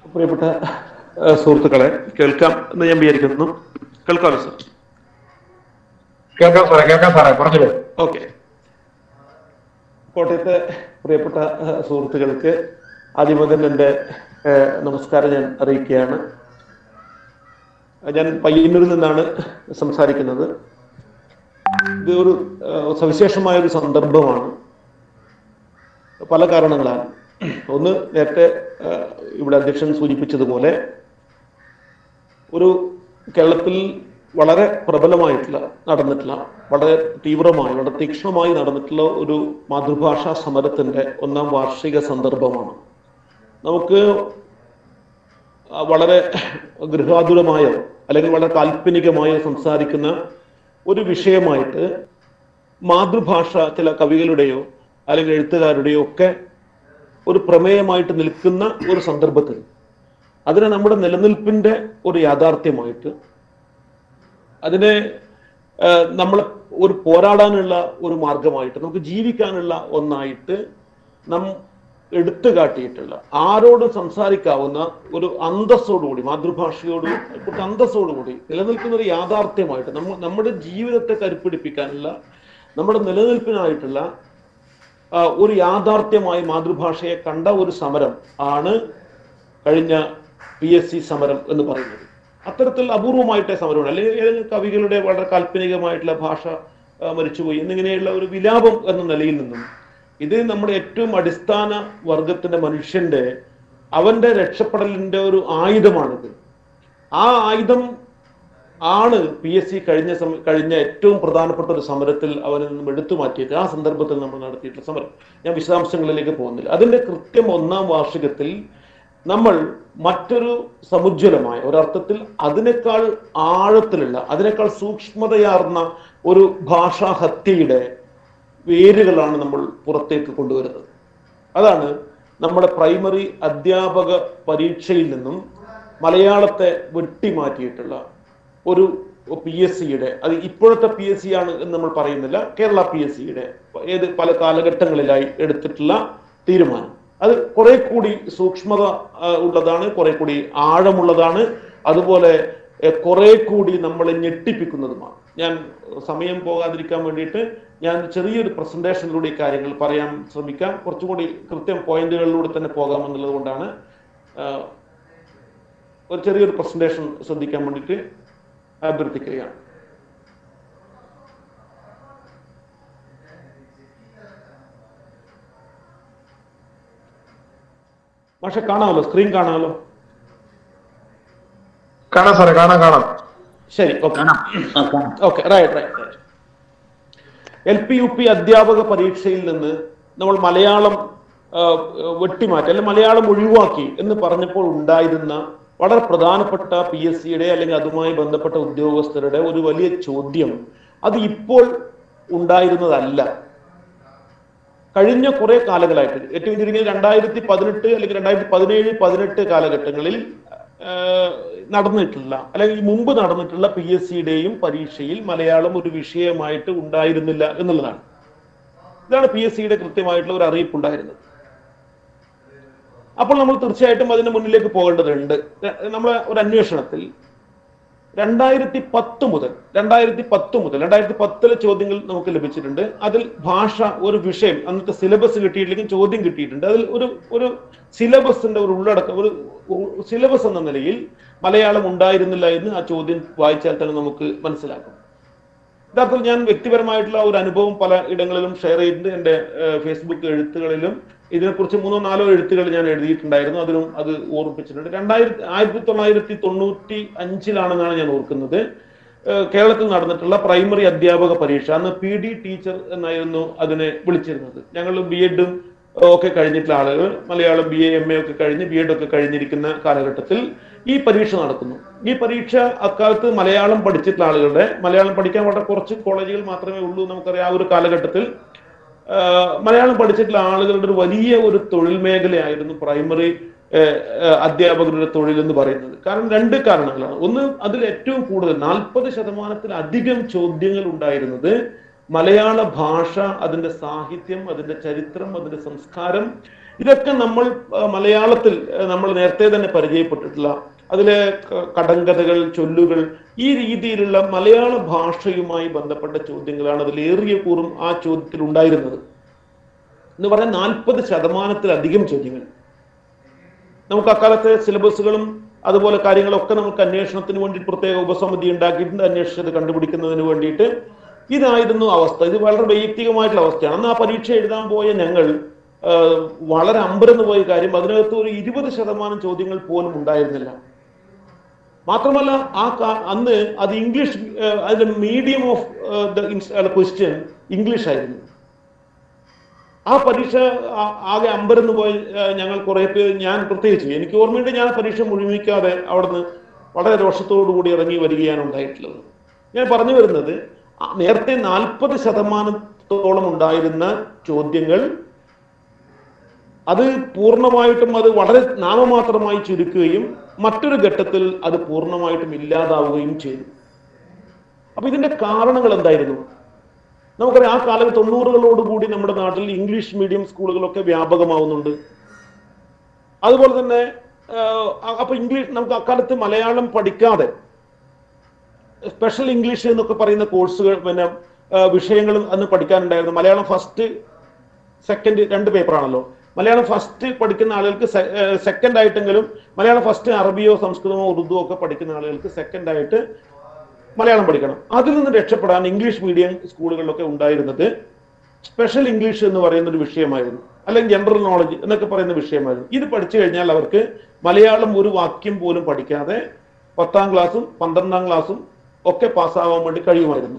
പ്രിയപ്പെട്ട ഏഹ്, സുഹൃത്തുക്കളെ കേൾക്കാം എന്ന് ഞാൻ വിചാരിക്കുന്നു കേൾക്കാമല്ലോ സർ കേൾക്കാം സാറേ കേൾക്കാം സാറേ പറഞ്ഞോളൂ ഓക്കെ കോട്ടയത്തെ പ്രിയപ്പെട്ട ഏഹ്, സുഹൃത്തുക്കൾക്ക് ആദ്യം മുതൽ എൻ്റെ ഏഹ്, നമസ്കാരം ഞാൻ അറിയിക്കുകയാണ് ഞാൻ പയ്യന്നൂരിൽ നിന്നാണ് സംസാരിക്കുന്നത് ഇത് ഒരു ഏഹ്, സവിശേഷമായ ഒരു സന്ദർഭമാണ് പല കാരണങ്ങളാൽ ഒന്ന് നേരത്തെ ഏഹ്, ഇവിടെ അധ്യക്ഷൻ സൂചിപ്പിച്ചതുപോലെ ഒരു കേരളത്തിൽ വളരെ പ്രബലമായിട്ടുള്ള നടന്നിട്ടുള്ള വളരെ തീവ്രമായി വളരെ തീക്ഷ്ണമായി നടന്നിട്ടുള്ള ഒരു മാതൃഭാഷാ സമരത്തിന്റെ ഒന്നാം വാർഷിക സന്ദർഭമാണ് നമുക്ക് ആ, വളരെ ഗൃഹാതുരമായോ അല്ലെങ്കിൽ വളരെ കാൽപ്പനികമായോ സംസാരിക്കുന്ന ഒരു വിഷയമായിട്ട് മാതൃഭാഷ ചില കവികളുടെയോ അല്ലെങ്കിൽ എഴുത്തുകാരുടെയോ ഒക്കെ ഒരു പ്രമേയമായിട്ട് നിൽക്കുന്ന ഒരു സന്ദർഭത്തിൽ അതിനെ നമ്മുടെ നിലനിൽപ്പിന്റെ ഒരു യാഥാർത്ഥ്യമായിട്ട് അതിനെ നമ്മൾ ഒരു പോരാടാനുള്ള ഒരു മാർഗമായിട്ട് നമുക്ക് ജീവിക്കാനുള്ള ഒന്നായിട്ട് നാം എടുത്തു കാട്ടിയിട്ടുള്ള ആരോടും സംസാരിക്കാവുന്ന ഒരു അന്തസ്സോടുകൂടി മാതൃഭാഷയോട് കുറച്ച് അന്തസ്സോടുകൂടി നിലനിൽക്കുന്ന ഒരു യാഥാർത്ഥ്യമായിട്ട് നമ്മ നമ്മുടെ ജീവിതത്തെ കരുപ്പിടിപ്പിക്കാനുള്ള നമ്മുടെ നിലനിൽപ്പിനായിട്ടുള്ള ആ, ഒരു യാഥാർത്ഥ്യമായി മാതൃഭാഷയെ കണ്ട ഒരു സമരം ആണ് കഴിഞ്ഞ പി എസ് സി സമരം എന്ന് പറയുന്നത് അത്തരത്തിൽ അപൂർവമായിട്ടേ സമരമാണ് അല്ലെങ്കിൽ ഏതെങ്കിലും കവികളുടെ വളരെ കാൽപ്പനികമായിട്ടുള്ള ഭാഷ ആ, മരിച്ചുപോയി എന്നിങ്ങനെയുള്ള ഒരു വിലാപം എന്ന നിലയിൽ നിന്നും ഇത് നമ്മുടെ ഏറ്റവും അടിസ്ഥാന വർഗത്തിന്റെ മനുഷ്യന്റെ അവന്റെ രക്ഷപ്പെടലിന്റെ ഒരു ആയുധമാണിത് ആ ആയുധം ആണ് പി എസ് സി കഴിഞ്ഞ സമ കഴിഞ്ഞ ഏറ്റവും പ്രധാനപ്പെട്ട ഒരു സമരത്തിൽ അവരിൽ നിന്നും എടുത്തു മാറ്റിയിട്ട് ആ സന്ദർഭത്തിൽ നമ്മൾ നടത്തിയിട്ടുള്ള സമരം ഞാൻ വിശദാംശങ്ങളിലേക്ക് പോകുന്നില്ല അതിന്റെ കൃത്യം ഒന്നാം വാർഷികത്തിൽ നമ്മൾ മറ്റൊരു സമുജ്വലമായ ഒരർത്ഥത്തിൽ അതിനേക്കാൾ ആഴത്തിലുള്ള അതിനേക്കാൾ സൂക്ഷ്മതയാർന്ന ഒരു ഭാഷാ ഹത്യയുടെ വേരുകളാണ് നമ്മൾ പുറത്തേക്ക് കൊണ്ടുവരുന്നത് അതാണ് നമ്മുടെ പ്രൈമറി അധ്യാപക പരീക്ഷയിൽ നിന്നും മലയാളത്തെ വെട്ടിമാറ്റിയിട്ടുള്ള ഒരു പി എസ് സിയുടെ അത് ഇപ്പോഴത്തെ പി എസ് സി ആണ് എന്ന് നമ്മൾ പറയുന്നില്ല കേരള പി എസ് സിയുടെ ഏത് പല കാലഘട്ടങ്ങളിലായി എടുത്തിട്ടുള്ള തീരുമാനം അത് കുറെ കൂടി സൂക്ഷ്മത ആ, ഉള്ളതാണ് കുറെ കൂടി ആഴമുള്ളതാണ് അതുപോലെ എഹ്, കുറെ കൂടി നമ്മളെ ഞെട്ടിപ്പിക്കുന്നതുമാണ് ഞാൻ സമയം പോകാതിരിക്കാൻ വേണ്ടിയിട്ട് ഞാൻ ചെറിയൊരു പ്രസന്റേഷനിലൂടെ ഈ കാര്യങ്ങൾ പറയാൻ ശ്രമിക്കാം കുറച്ചും കൂടി കൃത്യം പോയിന്റുകളിലൂടെ തന്നെ പോകാമെന്നുള്ളത് കൊണ്ടാണ് ആ, ഒരു ചെറിയൊരു പ്രസന്റേഷൻ ശ്രദ്ധിക്കാൻ വേണ്ടിയിട്ട് അഭ്യർത്ഥിക്കുകയാണ് പക്ഷെ കാണാമല്ലോ സ്ക്രീൻ കാണാമല്ലോ കാണാം സാറേ കാണാം കാണാം ശരി ഓക്കെ കാണാം ആ, കാണാം okay right right right L P U P അധ്യാപക പരീക്ഷയിൽ നിന്ന് നമ്മൾ മലയാളം ആ, വെട്ടിമാറ്റി അല്ലെങ്കിൽ മലയാളം ഒഴിവാക്കി എന്ന് പറഞ്ഞപ്പോൾ ഉണ്ടായിരുന്ന വളരെ പ്രധാനപ്പെട്ട പി എസ് സിയുടെ അല്ലെങ്കിൽ അതുമായി ബന്ധപ്പെട്ട ഉദ്യോഗസ്ഥരുടെ ഒരു വലിയ ചോദ്യം അത് ഇപ്പോൾ ഉണ്ടായിരുന്നതല്ല കഴിഞ്ഞ കുറെ കാലങ്ങളായിട്ട് ഏറ്റവും ചുരുങ്ങിയത് രണ്ടായിരത്തി പതിനെട്ട് അല്ലെങ്കിൽ രണ്ടായിരത്തി പതിനേഴ് പതിനെട്ട് കാലഘട്ടങ്ങളിൽ ആ, നടന്നിട്ടുള്ള അല്ലെങ്കിൽ മുമ്പ് നടന്നിട്ടുള്ള പി എസ് സിയുടെയും പരീക്ഷയിൽ മലയാളം ഒരു വിഷയമായിട്ട് ഉണ്ടായിരുന്നില്ല എന്നുള്ളതാണ് ഇതാണ് പി എസ് സിയുടെ കൃത്യമായിട്ടുള്ള ഒരു അറിയിപ്പ് ഉണ്ടായിരുന്നത് അപ്പോൾ നമ്മൾ തീർച്ചയായിട്ടും അതിന് മുന്നിലേക്ക് പോകേണ്ടതുണ്ട് നമ്മളെ ഒരു അന്വേഷണത്തിൽ രണ്ടായിരത്തി പത്ത് മുതൽ രണ്ടായിരത്തി പത്ത് മുതൽ രണ്ടായിരത്തി പത്തിലെ ചോദ്യങ്ങൾ നമുക്ക് ലഭിച്ചിട്ടുണ്ട് അതിൽ ഭാഷ ഒരു വിഷയം അന്നത്തെ സിലബസ് കിട്ടിയിട്ടില്ലെങ്കിൽ ചോദ്യം കിട്ടിയിട്ടുണ്ട് അതിൽ ഒരു ഒരു സിലബസിന്റെ ഒരു ഉള്ളടക്കം ഒരു സിലബസ് എന്ന നിലയിൽ മലയാളം ഉണ്ടായിരുന്നില്ല എന്ന് ആ ചോദ്യം വായിച്ചാൽ തന്നെ നമുക്ക് മനസ്സിലാക്കും യഥാർത്ഥത്തിൽ ഞാൻ വ്യക്തിപരമായിട്ടുള്ള ഒരു അനുഭവം പല ഇടങ്ങളിലും ഷെയർ ചെയ്തിട്ടുണ്ട് എൻ്റെ ഏഹ്, ഫേസ്ബുക്ക് എഴുത്തുകളിലും ഇതിനെക്കുറിച്ച് മൂന്നോ നാലോ എഴുത്തുകൾ ഞാൻ എഴുതിയിട്ടുണ്ടായിരുന്നു അതിനും അത് ഓർമ്മിപ്പിച്ചിട്ടുണ്ട് രണ്ടായിരത്തി ആയിരത്തി തൊള്ളായിരത്തി തൊണ്ണൂറ്റി അഞ്ചിലാണെന്നാണ് ഞാൻ ഓർക്കുന്നത് ഏഹ്, കേരളത്തിൽ നടന്നിട്ടുള്ള പ്രൈമറി അധ്യാപക പരീക്ഷ അന്ന് പി ഡി ടീച്ചർ എന്നായിരുന്നു അതിനെ വിളിച്ചിരുന്നത് ഞങ്ങൾ ബി എഡും ഒക്കെ കഴിഞ്ഞിട്ടുള്ള ആളുകൾ Malayalam B A M A ഒക്കെ കഴിഞ്ഞ് ബി എഡ് ഒക്കെ കഴിഞ്ഞിരിക്കുന്ന കാലഘട്ടത്തിൽ ഈ പരീക്ഷ നടക്കുന്നു ഈ പരീക്ഷ അക്കാലത്ത് മലയാളം പഠിച്ചിട്ടുള്ള ആളുകളുടെ മലയാളം പഠിക്കാൻ വളരെ കുറച്ച് കോളേജുകൾ മാത്രമേ ഉള്ളൂ നമുക്കറിയാം ആ ഒരു കാലഘട്ടത്തിൽ ആ, മലയാളം പഠിച്ചിട്ടുള്ള ആളുകളുടെ ഒരു വലിയ ഒരു തൊഴിൽ മേഖലയായിരുന്നു പ്രൈമറി ഏഹ്, ഏഹ്, അധ്യാപകരുടെ തൊഴിൽ എന്ന് പറയുന്നത് കാരണം രണ്ട് കാരണങ്ങളാണ് ഒന്ന് അതിൽ ഏറ്റവും കൂടുതൽ നാൽപ്പത് ശതമാനത്തിലധികം ചോദ്യങ്ങൾ ഉണ്ടായിരുന്നത് മലയാള ഭാഷ അതിന്റെ സാഹിത്യം അതിന്റെ ചരിത്രം അതിന്റെ സംസ്കാരം ഇതൊക്കെ നമ്മൾ ആ, മലയാളത്തിൽ ആ, നമ്മൾ നേരത്തെ തന്നെ പരിചയപ്പെട്ടിട്ടുള്ള അതിലെ ക- കടങ്കഥകൾ ചൊല്ലുകൾ ഈ രീതിയിലുള്ള മലയാള ഭാഷയുമായി ബന്ധപ്പെട്ട ചോദ്യങ്ങളാണ് അതിലേറിയ കൂറും ആ ചോദ്യത്തിൽ ഉണ്ടായിരുന്നത് എന്ന് പറഞ്ഞാൽ നാൽപ്പത് ശതമാനത്തിലധികം ചോദ്യങ്ങൾ നമുക്ക് അക്കാലത്തെ സിലബസുകളും അതുപോലെ കാര്യങ്ങളൊക്കെ നമുക്ക് അന്വേഷണത്തിന് വേണ്ടി പ്രത്യേക ഉപസമിതി ഉണ്ടാക്കിയിട്ടുണ്ട് അന്വേഷിച്ചത് കണ്ടുപിടിക്കുന്നതിന് വേണ്ടിയിട്ട് ഇതായിരുന്നു അവസ്ഥ ഇത് വളരെ വൈയക്തികമായിട്ടുള്ള അവസ്ഥയാണ് അന്ന് ആ പരീക്ഷ എഴുതാൻ പോയ ഞങ്ങൾ ആ, വളരെ അമ്പരന്ന് പോയ കാര്യം അതിനകത്ത് ഒരു ഇരുപത് ശതമാനം ചോദ്യങ്ങൾ പോലും ഉണ്ടായിരുന്നില്ല മാത്രമല്ല ആ കാ- അന്ന് അത് ഇംഗ്ലീഷ് ആ, അതിന്റെ medium of the question English ആയിരുന്നു ആ പരീക്ഷ ആ- ആകെ അമ്പരന്ന് പോയി ആ, ഞങ്ങൾ കുറെ പേര് ഞാൻ പ്രത്യേകിച്ച് എനിക്ക് ഓർമ്മയുണ്ട് ഞാൻ ആ പരീക്ഷ മുഴുമിക്കാതെ അവിടുന്ന് വളരെ രോഷത്തോടു കൂടി ഇറങ്ങി വരികയാണ് ഉണ്ടായിട്ടുള്ളത് ഞാൻ പറഞ്ഞു വരുന്നത് ആ, നേരത്തെ നാൽപ്പത് ശതമാനത്തോളം ഉണ്ടായിരുന്ന ചോദ്യങ്ങൾ അത് പൂർണ്ണമായിട്ടും അത് വളരെ നാമമാത്രമായി ചുരുക്കുകയും മറ്റൊരു ഘട്ടത്തിൽ അത് പൂർണ്ണമായിട്ടും ഇല്ലാതാവുകയും ചെയ്തു അപ്പൊ ഇതിന്റെ കാരണങ്ങൾ എന്തായിരുന്നു നമുക്കറിയാം ആ കാലം തൊണ്ണൂറുകളോടുകൂടി നമ്മുടെ നാട്ടിൽ ഇംഗ്ലീഷ് മീഡിയം സ്കൂളുകളൊക്കെ വ്യാപകമാവുന്നുണ്ട് അതുപോലെ തന്നെ ആഹ്, അപ്പൊ ഇംഗ്ലീഷ് നമുക്ക് അക്കാലത്ത് മലയാളം പഠിക്കാതെ സ്പെഷ്യൽ ഇംഗ്ലീഷ് എന്നൊക്കെ പറയുന്ന കോഴ്സുകൾ പിന്നെ ആഹ്, വിഷയങ്ങളും അന്ന് പഠിക്കാനുണ്ടായിരുന്നു മലയാളം ഫസ്റ്റ് സെക്കൻഡ് രണ്ട് പേപ്പറാണല്ലോ മലയാളം ഫസ്റ്റ് പഠിക്കുന്ന ആളുകൾക്ക് സെക്കൻഡ് ആയിട്ടെങ്കിലും മലയാളം ഫസ്റ്റ് അറബിയോ സംസ്കൃതമോ ഉറുദുവോ ഒക്കെ പഠിക്കുന്ന ആളുകൾക്ക് സെക്കൻഡ് ആയിട്ട് മലയാളം പഠിക്കണം അതിൽ നിന്ന് രക്ഷപ്പെടാൻ ഇംഗ്ലീഷ് മീഡിയം സ്കൂളുകളിലൊക്കെ ഉണ്ടായിരുന്നത് സ്പെഷ്യൽ ഇംഗ്ലീഷ് എന്ന് പറയുന്ന ഒരു വിഷയമായിരുന്നു അല്ലെങ്കിൽ ജനറൽ നോളജ് എന്നൊക്കെ പറയുന്ന വിഷയമായിരുന്നു ഇത് പഠിച്ചു കഴിഞ്ഞാൽ അവർക്ക് മലയാളം ഒരു വാക്യം പോലും പഠിക്കാതെ പത്താം ക്ലാസ്സും പന്ത്രണ്ടാം ക്ലാസ്സും ഒക്കെ പാസ്സാവാൻ വേണ്ടി കഴിയുമായിരുന്നു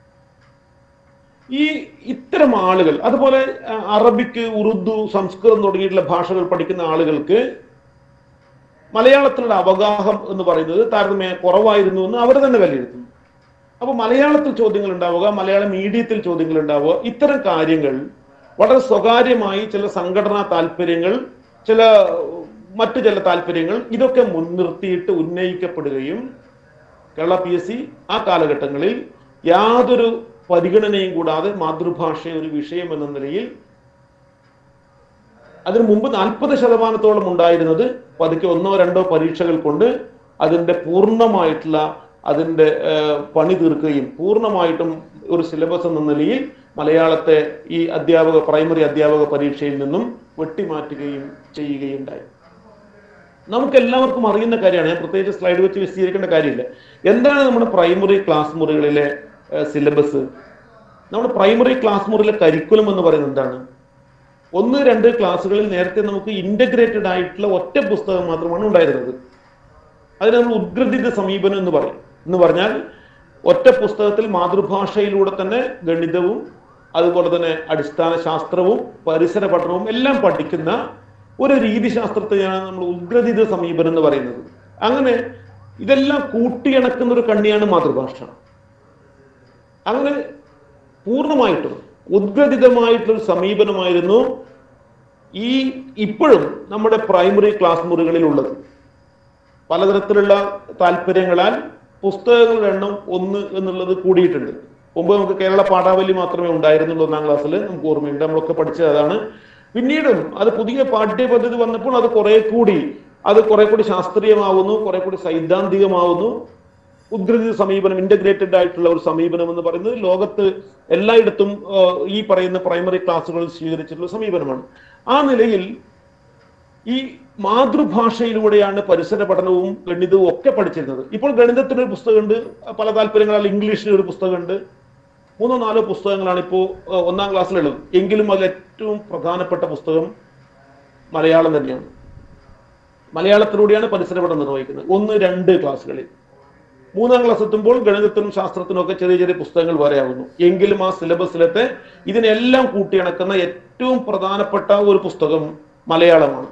ഈ ഇത്തരം ആളുകൾ അതുപോലെ ആ, അറബിക്ക് ഉറുദു സംസ്കൃതം തുടങ്ങിയിട്ടുള്ള ഭാഷകൾ പഠിക്കുന്ന ആളുകൾക്ക് മലയാളത്തിലുള്ള അവഗാഹം എന്ന് പറയുന്നത് താരതമ്യ കുറവായിരുന്നു എന്ന് അവർ തന്നെ വിലയിരുത്തുന്നു അപ്പൊ മലയാളത്തിൽ ചോദ്യങ്ങൾ ഉണ്ടാവുക മലയാള മീഡിയത്തിൽ ചോദ്യങ്ങൾ ഉണ്ടാവുക ഇത്തരം കാര്യങ്ങൾ വളരെ സ്വകാര്യമായി ചില സംഘടനാ താല്പര്യങ്ങൾ ചില മറ്റു ചില താല്പര്യങ്ങൾ ഇതൊക്കെ മുൻനിർത്തിയിട്ട് ഉന്നയിക്കപ്പെടുകയും കേരള പി എസ് സി ആ കാലഘട്ടങ്ങളിൽ യാതൊരു പരിഗണനയും കൂടാതെ മാതൃഭാഷയെ ഒരു വിഷയം എന്ന നിലയിൽ അതിനു മുമ്പ് നാൽപ്പത് ശതമാനത്തോളം ഉണ്ടായിരുന്നത് പതുക്കെ ഒന്നോ രണ്ടോ പരീക്ഷകൾ കൊണ്ട് അതിന്റെ പൂർണ്ണമായിട്ടുള്ള അതിന്റെ ഏഹ്, പണി തീർക്കുകയും പൂർണ്ണമായിട്ടും ഒരു സിലബസ് എന്ന നിലയിൽ മലയാളത്തെ ഈ അധ്യാപക പ്രൈമറി അധ്യാപക പരീക്ഷയിൽ നിന്നും വെട്ടിമാറ്റുകയും ചെയ്യുകയുണ്ടായി നമുക്ക് എല്ലാവർക്കും അറിയുന്ന കാര്യമാണ് ഞാൻ പ്രത്യേകിച്ച് സ്ലൈഡ് വെച്ച് വിശദീകരിക്കേണ്ട കാര്യമില്ല എന്താണ് നമ്മുടെ പ്രൈമറി ക്ലാസ് മുറികളിലെ സിലബസ് നമ്മുടെ പ്രൈമറി ക്ലാസ് മുറിയിലെ കരിക്കുലം എന്ന് പറയുന്നത് എന്താണ് ഒന്ന് രണ്ട് ക്ലാസ്സുകളിൽ നേരത്തെ നമുക്ക് ഇന്റഗ്രേറ്റഡ് ആയിട്ടുള്ള ഒറ്റ പുസ്തകം മാത്രമാണ് ഉണ്ടായിരുന്നത് അതിന് നമ്മൾ ഉദ്ഗ്രഥിത സമീപനം എന്ന് പറയും എന്ന് പറഞ്ഞാൽ ഒറ്റ പുസ്തകത്തിൽ മാതൃഭാഷയിലൂടെ തന്നെ ഗണിതവും അതുപോലെ തന്നെ അടിസ്ഥാന ശാസ്ത്രവും പരിസര പഠനവും എല്ലാം പഠിക്കുന്ന ഒരു രീതിശാസ്ത്രത്തെയാണ് നമ്മൾ ഉദ്ഗ്രഥിത സമീപനം എന്ന് പറയുന്നത് അങ്ങനെ ഇതെല്ലാം കൂട്ടിയിണക്കുന്ന ഒരു കണ്ണിയാണ് മാതൃഭാഷ അങ്ങനെ പൂർണ്ണമായിട്ടും ഉദ്ഗ്രഥിതമായിട്ടുള്ള ഒരു സമീപനമായിരുന്നു ഈ ഇപ്പോഴും നമ്മുടെ പ്രൈമറി ക്ലാസ് മുറികളിൽ ഉള്ളത് പലതരത്തിലുള്ള താല്പര്യങ്ങളാൽ പുസ്തകങ്ങളുടെ എണ്ണം ഒന്ന് എന്നുള്ളത് കൂടിയിട്ടുണ്ട് മുമ്പ് നമുക്ക് കേരള പാഠാവലി മാത്രമേ ഉണ്ടായിരുന്നുള്ളൂ ഒന്നാം ക്ലാസ്സിൽ നമുക്ക് ഓർമ്മയുണ്ട് നമ്മളൊക്കെ പഠിച്ചത് അതാണ് പിന്നീടും അത് പുതിയ പാഠ്യപദ്ധതി വന്നപ്പോൾ അത് കുറെ കൂടി അത് കുറെ കൂടി ശാസ്ത്രീയമാവുന്നു കുറെ കൂടി സൈദ്ധാന്തികമാവുന്നു ഉദ്ഗ്രഥിത സമീപനം ഇന്റഗ്രേറ്റഡ് ആയിട്ടുള്ള ഒരു സമീപനം എന്ന് പറയുന്നത് ലോകത്ത് എല്ലായിടത്തും ആ, ഈ പറയുന്ന പ്രൈമറി ക്ലാസ്സുകളിൽ സ്വീകരിച്ചിട്ടുള്ള സമീപനമാണ് ആ നിലയിൽ ഈ മാതൃഭാഷയിലൂടെയാണ് പരിസര പഠനവും ഗണിതവും ഒക്കെ പഠിച്ചിരുന്നത് ഇപ്പോൾ ഗണിതത്തിന് ഒരു പുസ്തകമുണ്ട് പല താല്പര്യങ്ങളാൽ ഇംഗ്ലീഷിന് ഒരു പുസ്തകമുണ്ട് മൂന്നോ നാലോ പുസ്തകങ്ങളാണ് ഇപ്പോൾ ഒന്നാം ക്ലാസ്സിലുള്ളത് എങ്കിലും അതിൽ ഏറ്റവും പ്രധാനപ്പെട്ട പുസ്തകം മലയാളം തന്നെയാണ് മലയാളത്തിലൂടെയാണ് പരിസര പഠനം നിർവഹിക്കുന്നത് ഒന്ന് രണ്ട് ക്ലാസ്സുകളിൽ മൂന്നാം ക്ലാസ് എത്തുമ്പോൾ ഗണിതത്തിനും ശാസ്ത്രത്തിനും ഒക്കെ ചെറിയ ചെറിയ പുസ്തകങ്ങൾ വരെയാകുന്നു എങ്കിലും ആ സിലബസിലത്തെ ഇതിനെല്ലാം കൂട്ടിയിണക്കുന്ന ഏറ്റവും പ്രധാനപ്പെട്ട ഒരു പുസ്തകം മലയാളമാണ്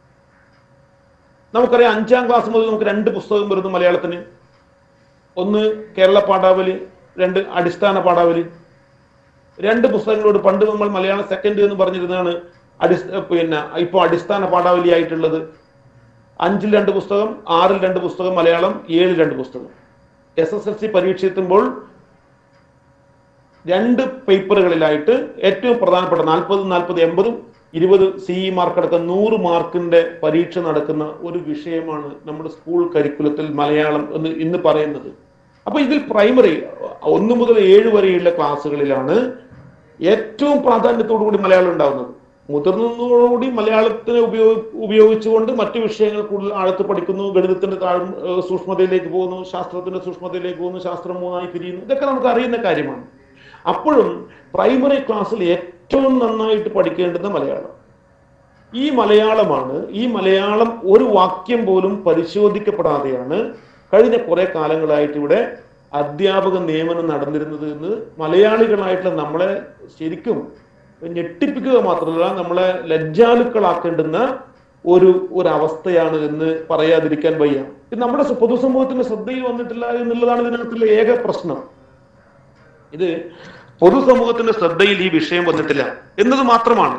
നമുക്കറിയാം അഞ്ചാം ക്ലാസ് മുതൽ നമുക്ക് രണ്ട് പുസ്തകം വരുന്നു മലയാളത്തിന് ഒന്ന് കേരള പാഠാവലി രണ്ട് അടിസ്ഥാന പാഠാവലി രണ്ട് പുസ്തകങ്ങളോട് പണ്ട് നമ്മൾ മലയാളം സെക്കൻഡ് എന്ന് പറഞ്ഞിരുന്നതാണ് അടിസ്ഥ പിന്നെ ഇപ്പോൾ അടിസ്ഥാന പാഠാവലി ആയിട്ടുള്ളത് അഞ്ചിൽ രണ്ട് പുസ്തകം ആറിൽ രണ്ട് പുസ്തകം മലയാളം ഏഴിൽ രണ്ട് പുസ്തകം എസ് എസ് എൽ സി പരീക്ഷ എത്തുമ്പോൾ രണ്ട് പേപ്പറുകളിലായിട്ട് ഏറ്റവും പ്രധാനപ്പെട്ട നാൽപ്പതും നാൽപ്പത് എൺപതും ഇരുപത് സി മാർക്ക് അടക്കം നൂറ് മാർക്കിന്റെ പരീക്ഷ നടക്കുന്ന ഒരു വിഷയമാണ് നമ്മുടെ സ്കൂൾ കരിക്കുലത്തിൽ മലയാളം എന്ന് ഇന്ന് പറയുന്നത് അപ്പൊ ഇതിൽ പ്രൈമറി ഒന്ന് മുതൽ ഏഴ് വരെയുള്ള ക്ലാസ്സുകളിലാണ് ഏറ്റവും പ്രാധാന്യത്തോടു കൂടി മലയാളം ഉണ്ടാകുന്നത് മുതിർന്നതോടുകൂടി മലയാളത്തിനെ ഉപയോഗ ഉപയോഗിച്ചുകൊണ്ട് മറ്റു വിഷയങ്ങൾ കൂടുതൽ ആഴത്ത് പഠിക്കുന്നു ഗണിതത്തിന്റെ താഴ് ഏഹ് സൂക്ഷ്മതയിലേക്ക് പോകുന്നു ശാസ്ത്രത്തിന്റെ സൂക്ഷ്മതയിലേക്ക് പോകുന്നു ശാസ്ത്രം മൂന്നായി പിരിയുന്നു ഇതൊക്കെ നമുക്ക് അറിയുന്ന കാര്യമാണ് അപ്പോഴും പ്രൈമറി ക്ലാസ്സിൽ ഏറ്റവും നന്നായിട്ട് പഠിക്കേണ്ടുന്ന മലയാളം ഈ മലയാളമാണ് ഈ മലയാളം ഒരു വാക്യം പോലും പരിശോധിക്കപ്പെടാതെയാണ് കഴിഞ്ഞ കുറെ കാലങ്ങളായിട്ട് ഇവിടെ അധ്യാപക നിയമനം നടന്നിരുന്നത് എന്ന് മലയാളികളായിട്ടുള്ള നമ്മളെ ശരിക്കും ഞെട്ടിപ്പിക്കുക മാത്രമല്ല നമ്മളെ ലജ്ജാലുക്കളാക്കേണ്ടുന്ന ഒരു ഒരു അവസ്ഥയാണ് എന്ന് പറയാതിരിക്കാൻ വയ്യ ഇത് നമ്മുടെ സ- പൊതുസമൂഹത്തിന്റെ ശ്രദ്ധയിൽ വന്നിട്ടില്ല എന്നുള്ളതാണ് ഇതിനകത്തുള്ള ഏക പ്രശ്നം ഇത് പൊതുസമൂഹത്തിന്റെ ശ്രദ്ധയിൽ ഈ വിഷയം വന്നിട്ടില്ല എന്നത് മാത്രമാണ്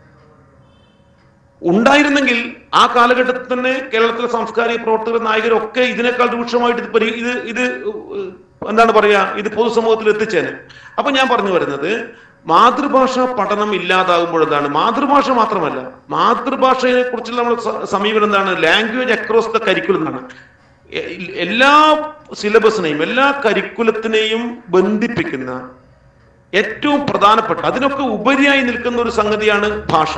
ഉണ്ടായിരുന്നെങ്കിൽ ആ കാലഘട്ടത്തിൽ തന്നെ കേരളത്തിലെ സാംസ്കാരിക പ്രവർത്തകർ നായകരൊക്കെ ഇതിനേക്കാൾ രൂക്ഷമായിട്ട് ഇത് പരി ഇത് ഇത് ഏഹ്, എന്താണ് പറയാ ഇത് പൊതുസമൂഹത്തിൽ എത്തിച്ചേനെ അപ്പൊ ഞാൻ പറഞ്ഞു വരുന്നത് മാതൃഭാഷ പഠനം ഇല്ലാതാകുമ്പോഴെന്താണ് മാതൃഭാഷ മാത്രമല്ല മാതൃഭാഷയെ കുറിച്ചുള്ള നമ്മുടെ സ- സമീപനം എന്താണ് ലാംഗ്വേജ് അക്രോസ് ദ കരിക്കുലം എന്നാണ് എ- എല്ലാ സിലബസിനെയും എല്ലാ കരിക്കുലത്തിനെയും ബന്ധിപ്പിക്കുന്ന ഏറ്റവും പ്രധാനപ്പെട്ട അതിനൊക്കെ ഉപരിയായി നിൽക്കുന്ന ഒരു സംഗതിയാണ് ഭാഷ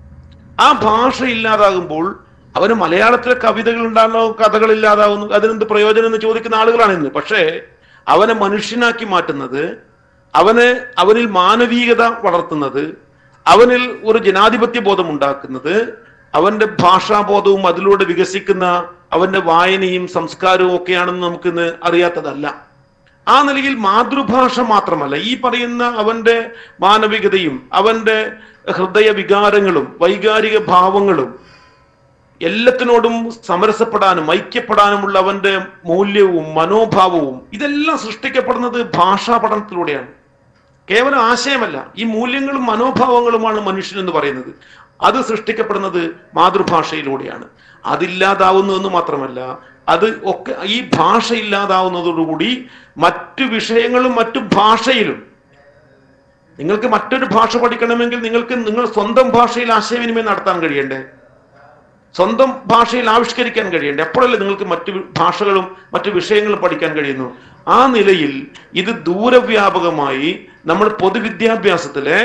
ആ ഭാഷ ഇല്ലാതാകുമ്പോൾ അവന് മലയാളത്തിലെ കവിതകൾ ഉണ്ടാകുന്നു കഥകൾ ഇല്ലാതാകുന്നു അതിനെന്ത് പ്രയോജനം എന്ന് ചോദിക്കുന്ന ആളുകളാണ് ഇന്ന് പക്ഷേ അവനെ മനുഷ്യനാക്കി മാറ്റുന്നത് അവന് അവനിൽ മാനവീകത വളർത്തുന്നത് അവനിൽ ഒരു ജനാധിപത്യ ബോധം ഉണ്ടാക്കുന്നത് അവന്റെ ഭാഷാബോധവും അതിലൂടെ വികസിക്കുന്ന അവന്റെ വായനയും സംസ്കാരവും ഒക്കെയാണെന്ന് നമുക്കിന്ന് അറിയാത്തതല്ല ആ നിലയിൽ മാതൃഭാഷ മാത്രമല്ല ഈ പറയുന്ന അവന്റെ മാനവികതയും അവന്റെ ഹൃദയ വികാരങ്ങളും വൈകാരിക ഭാവങ്ങളും എല്ലാത്തിനോടും സമരസപ്പെടാനും ഐക്യപ്പെടാനുമുള്ള അവന്റെ മൂല്യവും മനോഭാവവും ഇതെല്ലാം സൃഷ്ടിക്കപ്പെടുന്നത് ഭാഷാ പഠനത്തിലൂടെയാണ് കേവലം ആശയമല്ല ഈ മൂല്യങ്ങളും മനോഭാവങ്ങളുമാണ് മനുഷ്യൻ എന്ന് പറയുന്നത് അത് സൃഷ്ടിക്കപ്പെടുന്നത് മാതൃഭാഷയിലൂടെയാണ് അതില്ലാതാവുന്നു എന്ന് മാത്രമല്ല അത് ഒക്കെ ഈ ഭാഷ ഇല്ലാതാവുന്നതോടുകൂടി മറ്റു വിഷയങ്ങളും മറ്റു ഭാഷയിലും നിങ്ങൾക്ക് മറ്റൊരു ഭാഷ പഠിക്കണമെങ്കിൽ നിങ്ങൾക്ക് നിങ്ങൾ സ്വന്തം ഭാഷയിൽ ആശയവിനിമയം നടത്താൻ കഴിയണ്ടേ സ്വന്തം ഭാഷയിൽ ആവിഷ്കരിക്കാൻ കഴിയണ്ടേ എപ്പോഴല്ലേ നിങ്ങൾക്ക് മറ്റു ഭാഷകളും മറ്റു വിഷയങ്ങളും പഠിക്കാൻ കഴിയുന്നു ആ നിലയിൽ ഇത് ദൂരവ്യാപകമായി നമ്മൾ പൊതുവിദ്യാഭ്യാസത്തിലെ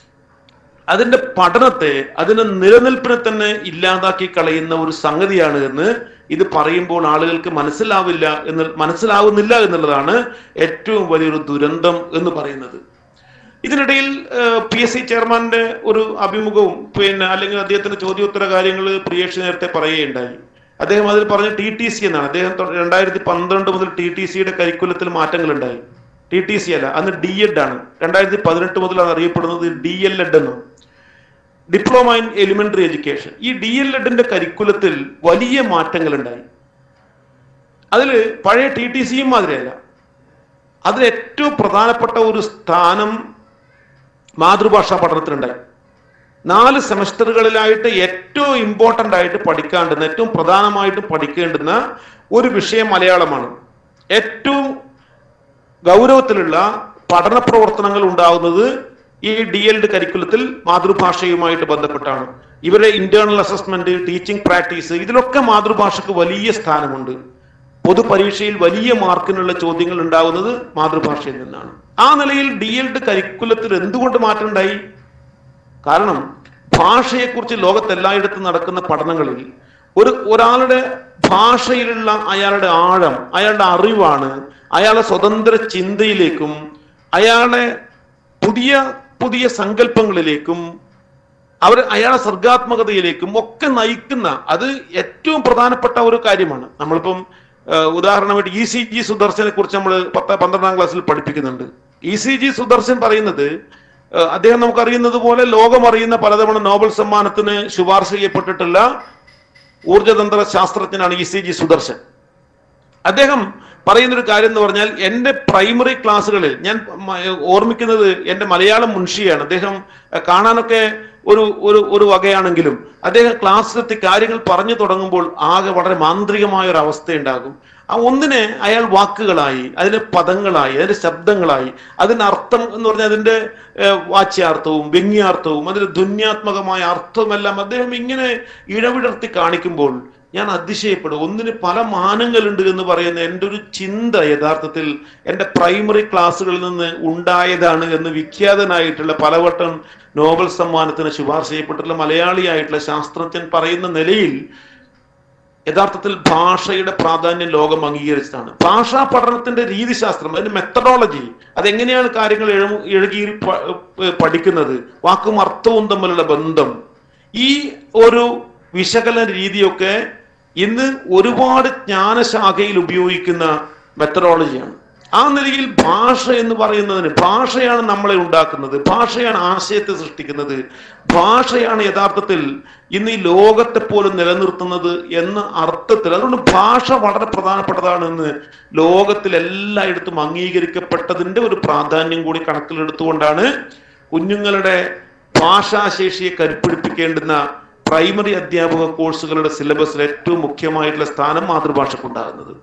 അതിന്റെ പഠനത്തെ അതിന്റെ നിലനിൽപ്പിനെ തന്നെ ഇല്ലാതാക്കി കളയുന്ന ഒരു സംഗതിയാണ് എന്ന് ഇത് പറയുമ്പോൾ ആളുകൾക്ക് മനസ്സിലാവില്ല എന്ന് മനസ്സിലാവുന്നില്ല എന്നുള്ളതാണ് ഏറ്റവും വലിയൊരു ദുരന്തം എന്ന് പറയുന്നത് ഇതിനിടയിൽ പി എസ് സി ചെയർമാന്റെ ഒരു അഭിമുഖവും പിന്നെ അല്ലെങ്കിൽ അദ്ദേഹത്തിന്റെ ചോദ്യോത്തര കാര്യങ്ങൾ പ്രിയേഷ് നേരത്തെ പറയുകയുണ്ടായി അദ്ദേഹം അതിൽ പറഞ്ഞ ടി ടി സി എന്നാണ് അദ്ദേഹം തൊ- രണ്ടായിരത്തി പന്ത്രണ്ട് മുതൽ ടി ടി സിയുടെ കരിക്കുലത്തിൽ മാറ്റങ്ങൾ ഉണ്ടായി ടി ടി സി അല്ല അന്ന് ഡി എഡ് ആണ് രണ്ടായിരത്തി പതിനെട്ട് മുതൽ അത് അറിയപ്പെടുന്നത് ഡി എൽ എഡ് എന്നും ഡിപ്ലോമ ഇൻ എലിമെന്ററി എഡ്യൂക്കേഷൻ ഈ ഡി എൽ എഡിന്റെ കരിക്കുലത്തിൽ വലിയ മാറ്റങ്ങൾ ഉണ്ടായി അതിൽ പഴയ ടി ടി സിയും മാതിരിയല്ല അതിൽ ഏറ്റവും പ്രധാനപ്പെട്ട ഒരു സ്ഥാനം മാതൃഭാഷാ പഠനത്തിനുണ്ടായി നാല് സെമസ്റ്ററുകളിലായിട്ട് ഏറ്റവും ഇമ്പോർട്ടൻ്റ് ആയിട്ട് പഠിക്കാണ്ടുന്ന ഏറ്റവും പ്രധാനമായിട്ട് പഠിക്കേണ്ടുന്ന ഒരു വിഷയം മലയാളമാണ് ഏറ്റവും ഗൗരവത്തിലുള്ള പഠന പ്രവർത്തനങ്ങൾ ഉണ്ടാകുന്നത് ഈ ഡി എൽഡ് കരിക്കുലത്തിൽ മാതൃഭാഷയുമായിട്ട് ബന്ധപ്പെട്ടാണ് ഇവരെ ഇന്റേണൽ അസസ്മെന്റ് ടീച്ചിങ് പ്രാക്ടീസ് ഇതിലൊക്കെ മാതൃഭാഷയ്ക്ക് വലിയ സ്ഥാനമുണ്ട് പൊതുപരീക്ഷയിൽ വലിയ മാർക്കിനുള്ള ചോദ്യങ്ങൾ ഉണ്ടാകുന്നത് മാതൃഭാഷയിൽ നിന്നാണ് ആ നിലയിൽ ഡി എൽഡ് കരിക്കുലത്തിൽ എന്തുകൊണ്ട് മാറ്റം ഉണ്ടായി കാരണം ഭാഷയെക്കുറിച്ച് ലോകത്തെല്ലായിടത്തും നടക്കുന്ന പഠനങ്ങളിൽ ഒരു ഒരാളുടെ ഭാഷയിലുള്ള അയാളുടെ ആഴം അയാളുടെ അറിവാണ് അയാളെ സ്വതന്ത്ര ചിന്തയിലേക്കും അയാളെ പുതിയ പുതിയ സങ്കല്പങ്ങളിലേക്കും അവർ അയാളെ സർഗാത്മകതയിലേക്കും ഒക്കെ നയിക്കുന്ന അത് ഏറ്റവും പ്രധാനപ്പെട്ട ഒരു കാര്യമാണ് നമ്മളിപ്പം ഏഹ്, ഉദാഹരണമായിട്ട് ഇ സി ജി സുദർശനെ കുറിച്ച് നമ്മൾ പത്ത് പന്ത്രണ്ടാം ക്ലാസ്സിൽ പഠിപ്പിക്കുന്നുണ്ട് ഇ സി ജി സുദർശൻ പറയുന്നത് ഏഹ്, അദ്ദേഹം നമുക്കറിയുന്നത് പോലെ ലോകം അറിയുന്ന പലതവണ നോബൽ സമ്മാനത്തിന് ശുപാർശ ചെയ്യപ്പെട്ടിട്ടുള്ള ഊർജതന്ത്ര ശാസ്ത്രജ്ഞനാണ് ഇ സി ജി സുദർശൻ അദ്ദേഹം പറയുന്നൊരു കാര്യം എന്ന് പറഞ്ഞാൽ എൻ്റെ പ്രൈമറി ക്ലാസ്സുകളിൽ ഞാൻ മ- ഓർമ്മിക്കുന്നത് എൻ്റെ മലയാളം മുൻഷിയാണ് അദ്ദേഹം അഹ് കാണാനൊക്കെ ഒരു ഒരു ഒരു വകയാണെങ്കിലും അദ്ദേഹം ക്ലാസ്സിലെത്തി കാര്യങ്ങൾ പറഞ്ഞു തുടങ്ങുമ്പോൾ ആകെ വളരെ മാന്ത്രികമായ ഒരു അവസ്ഥയുണ്ടാകും ആ ഒന്നിനെ അയാൾ വാക്കുകളായി അതിന് പദങ്ങളായി അതിന്റെ ശബ്ദങ്ങളായി അതിന് അർത്ഥം എന്ന് പറഞ്ഞാൽ അതിന്റെ ഏഹ്, വാച്യാർത്ഥവും വ്യംഗ്യാർത്ഥവും അതിന്റെ ധ്വന്യാത്മകമായ അർത്ഥവുമെല്ലാം അദ്ദേഹം ഇങ്ങനെ ഇഴവിടർത്തി കാണിക്കുമ്പോൾ ഞാൻ അതിശയപ്പെടും ഒന്നിന് പല മാനങ്ങളുണ്ട് എന്ന് പറയുന്ന എൻ്റെ ഒരു ചിന്ത യഥാർത്ഥത്തിൽ എൻ്റെ പ്രൈമറി ക്ലാസ്സുകളിൽ നിന്ന് ഉണ്ടായതാണ് എന്ന് വിഖ്യാതനായിട്ടുള്ള പലവട്ടം നോബൽ സമ്മാനത്തിന് ശുപാർശ ചെയ്യപ്പെട്ടിട്ടുള്ള മലയാളിയായിട്ടുള്ള ശാസ്ത്രജ്ഞൻ പറയുന്ന നിലയിൽ യഥാർത്ഥത്തിൽ ഭാഷയുടെ പ്രാധാന്യം ലോകം അംഗീകരിച്ചതാണ് ഭാഷാ പഠനത്തിന്റെ രീതിശാസ്ത്രം അതിന്റെ മെത്തഡോളജി അതെങ്ങനെയാണ് കാര്യങ്ങൾ എഴു എഴുകി പ- ഏർ പഠിക്കുന്നത് വാക്കും അർത്ഥവും തമ്മിലുള്ള ബന്ധം ഈ ഒരു വിശകലന രീതിയൊക്കെ ഇന്ന് ഒരുപാട് ജ്ഞാനശാഖയിൽ ഉപയോഗിക്കുന്ന മെത്തഡോളജിയാണ് ആ നിലയിൽ ഭാഷ എന്ന് പറയുന്നതിന് ഭാഷയാണ് നമ്മളെ ഉണ്ടാക്കുന്നത് ഭാഷയാണ് ആശയത്തെ സൃഷ്ടിക്കുന്നത് ഭാഷയാണ് യഥാർത്ഥത്തിൽ ഇന്ന് ഈ ലോകത്തെ പോലും നിലനിർത്തുന്നത് എന്ന അർത്ഥത്തിൽ അതുകൊണ്ട് ഭാഷ വളരെ പ്രധാനപ്പെട്ടതാണ് എന്ന് ലോകത്തിൽ എല്ലായിടത്തും അംഗീകരിക്കപ്പെട്ടതിന്റെ ഒരു പ്രാധാന്യം കൂടി കണക്കിലെടുത്തുകൊണ്ടാണ് കുഞ്ഞുങ്ങളുടെ ഭാഷാശേഷിയെ കരുപ്പിടിപ്പിക്കേണ്ടുന്ന പ്രൈമറി അധ്യാപക കോഴ്സുകളുടെ സിലബസിൽ ഏറ്റവും മുഖ്യമായിട്ടുള്ള സ്ഥാനം മാതൃഭാഷക്കുണ്ടാകുന്നത്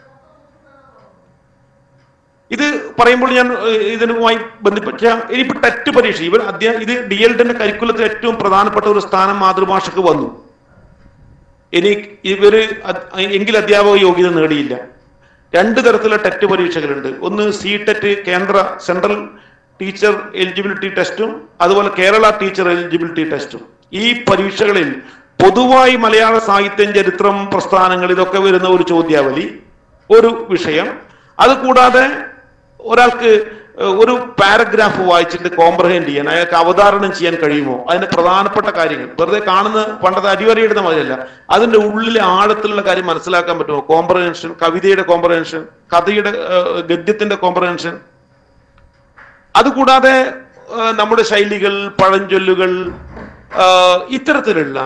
ഇത് പറയുമ്പോൾ ഞാൻ ഏഹ്, ഇതിനുമായി ബന്ധിപ്പിച്ച ഇനിയിപ്പോ ടെറ്റ് പരീക്ഷ ഇവർ അധ്യാ ഇത് ഡി എൽഡിന്റെ കരിക്കുലത്തിൽ ഏറ്റവും പ്രധാനപ്പെട്ട ഒരു സ്ഥാനം മാതൃഭാഷക്ക് വന്നു ഇനി ഇവര് അത്- എങ്കിൽ അധ്യാപക യോഗ്യത നേടിയില്ല രണ്ട് തരത്തിലുള്ള ടെറ്റ് പരീക്ഷകളുണ്ട് ഒന്ന് സി ടെറ്റ് കേന്ദ്ര സെൻട്രൽ ടീച്ചർ എലിജിബിലിറ്റി ടെസ്റ്റും അതുപോലെ കേരള ടീച്ചർ എലിജിബിലിറ്റി ടെസ്റ്റും ഈ പരീക്ഷകളിൽ പൊതുവായി മലയാള സാഹിത്യം ചരിത്രം പ്രസ്ഥാനങ്ങൾ ഇതൊക്കെ വരുന്ന ഒരു ചോദ്യാവലി ഒരു വിഷയം അത് കൂടാതെ ഒരാൾക്ക് ഏഹ്, ഒരു പാരഗ്രാഫ് വായിച്ചിട്ട് കോംപ്രഹെൻഡ് ചെയ്യാൻ അയാൾക്ക് അവതാരണം ചെയ്യാൻ കഴിയുമോ അതിന്റെ പ്രധാനപ്പെട്ട കാര്യങ്ങൾ വെറുതെ കാണുന്ന പണ്ടത്തെ അരിവരയിടുന്ന മാതിരിയല്ല അതിന്റെ ഉള്ളിലെ ആഴത്തിലുള്ള കാര്യം മനസ്സിലാക്കാൻ പറ്റുമോ കോംപ്രഹെൻഷൻ കവിതയുടെ കോംപ്രഹെൻഷൻ കഥയുടെ ഏഹ്, ഗദ്യത്തിന്റെ കോംപ്രഹെൻഷൻ അതുകൂടാതെ ഏഹ്, നമ്മുടെ ശൈലികൾ പഴഞ്ചൊല്ലുകൾ ഏഹ്, ഇത്തരത്തിലുള്ള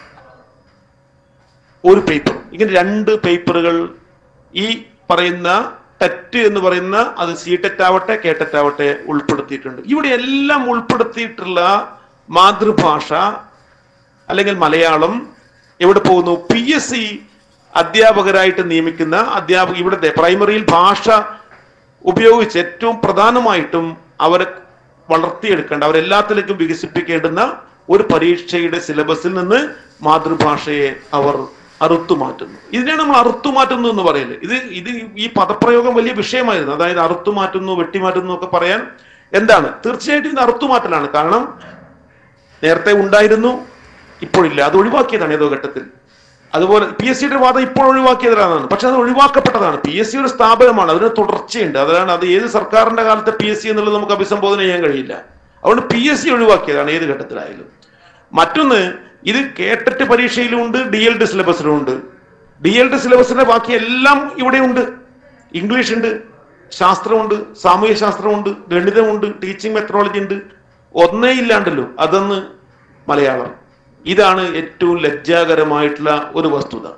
ഒരു പേപ്പർ ഇങ്ങനെ രണ്ട് പേപ്പറുകൾ ഈ പറയുന്ന ടെറ്റ് എന്ന് പറയുന്ന അത് സി ടെറ്റ് ആവട്ടെ കെ ടെറ്റ് ആവട്ടെ ഉൾപ്പെടുത്തിയിട്ടുണ്ട് ഇവിടെ എല്ലാം ഉൾപ്പെടുത്തിയിട്ടുള്ള മാതൃഭാഷ അല്ലെങ്കിൽ മലയാളം എവിടെ പോകുന്നു പി എസ് സി അധ്യാപകരായിട്ട് നിയമിക്കുന്ന അധ്യാപക ഇവിടുത്തെ പ്രൈമറിയിൽ ഭാഷ ഉപയോഗിച്ച് ഏറ്റവും പ്രധാനമായിട്ടും അവരെ വളർത്തിയെടുക്കേണ്ട അവരെല്ലാത്തിലേക്കും വികസിപ്പിക്കേണ്ടുന്ന ഒരു പരീക്ഷയുടെ സിലബസിൽ നിന്ന് മാതൃഭാഷയെ അവർ അറുത്തുമാറ്റുന്നു ഇതിനെയാണ് നമ്മൾ അറുത്തുമാറ്റുന്നു എന്ന് പറയുന്നത് ഇത് ഇത് ഈ പദപ്രയോഗം വലിയ വിഷയമായിരുന്നു അതായത് അറുത്തുമാറ്റുന്നു വെട്ടിമാറ്റുന്നു ഒക്കെ പറയാൻ എന്താണ് തീർച്ചയായിട്ടും ഇത് അറുത്തുമാറ്റലാണ് കാരണം നേരത്തെ ഉണ്ടായിരുന്നു ഇപ്പോഴില്ല അത് ഒഴിവാക്കിയതാണ് ഏതോ ഘട്ടത്തിൽ അതുപോലെ പി എസ് സിയുടെ വാദം ഇപ്പോൾ ഒഴിവാക്കിയതാണ് പക്ഷെ അത് ഒഴിവാക്കപ്പെട്ടതാണ് പി എസ് സി ഒരു സ്ഥാപനമാണ് അതിന് തുടർച്ചയുണ്ട് അതാണ് അത് ഏത് സർക്കാരിന്റെ കാലത്തെ പി എസ് സി എന്നുള്ളത് നമുക്ക് അഭിസംബോധന ചെയ്യാൻ കഴിയില്ല അതുകൊണ്ട് പി എസ് സി ഒഴിവാക്കിയതാണ് ഏത് ഘട്ടത്തിലായാലും മറ്റൊന്ന് ഇത് കേട്ടിട്ട് പരീക്ഷയിലും ഉണ്ട് ഡി എൽ ഡി സിലബസിലും ഉണ്ട് ഡി എൽ ഡി സിലബസിന്റെ ബാക്കി എല്ലാം ഇവിടെ ഉണ്ട് ഇംഗ്ലീഷ് ഉണ്ട് ശാസ്ത്രമുണ്ട് സാമൂഹ്യ ശാസ്ത്രമുണ്ട് ഗണിതമുണ്ട് ടീച്ചിങ് മെത്തഡോളജി ഉണ്ട് ഒന്നേ ഇല്ലാണ്ടല്ലോ അതൊന്ന് മലയാളം ഇതാണ് ഏറ്റവും ലജ്ജാകരമായിട്ടുള്ള ഒരു വസ്തുത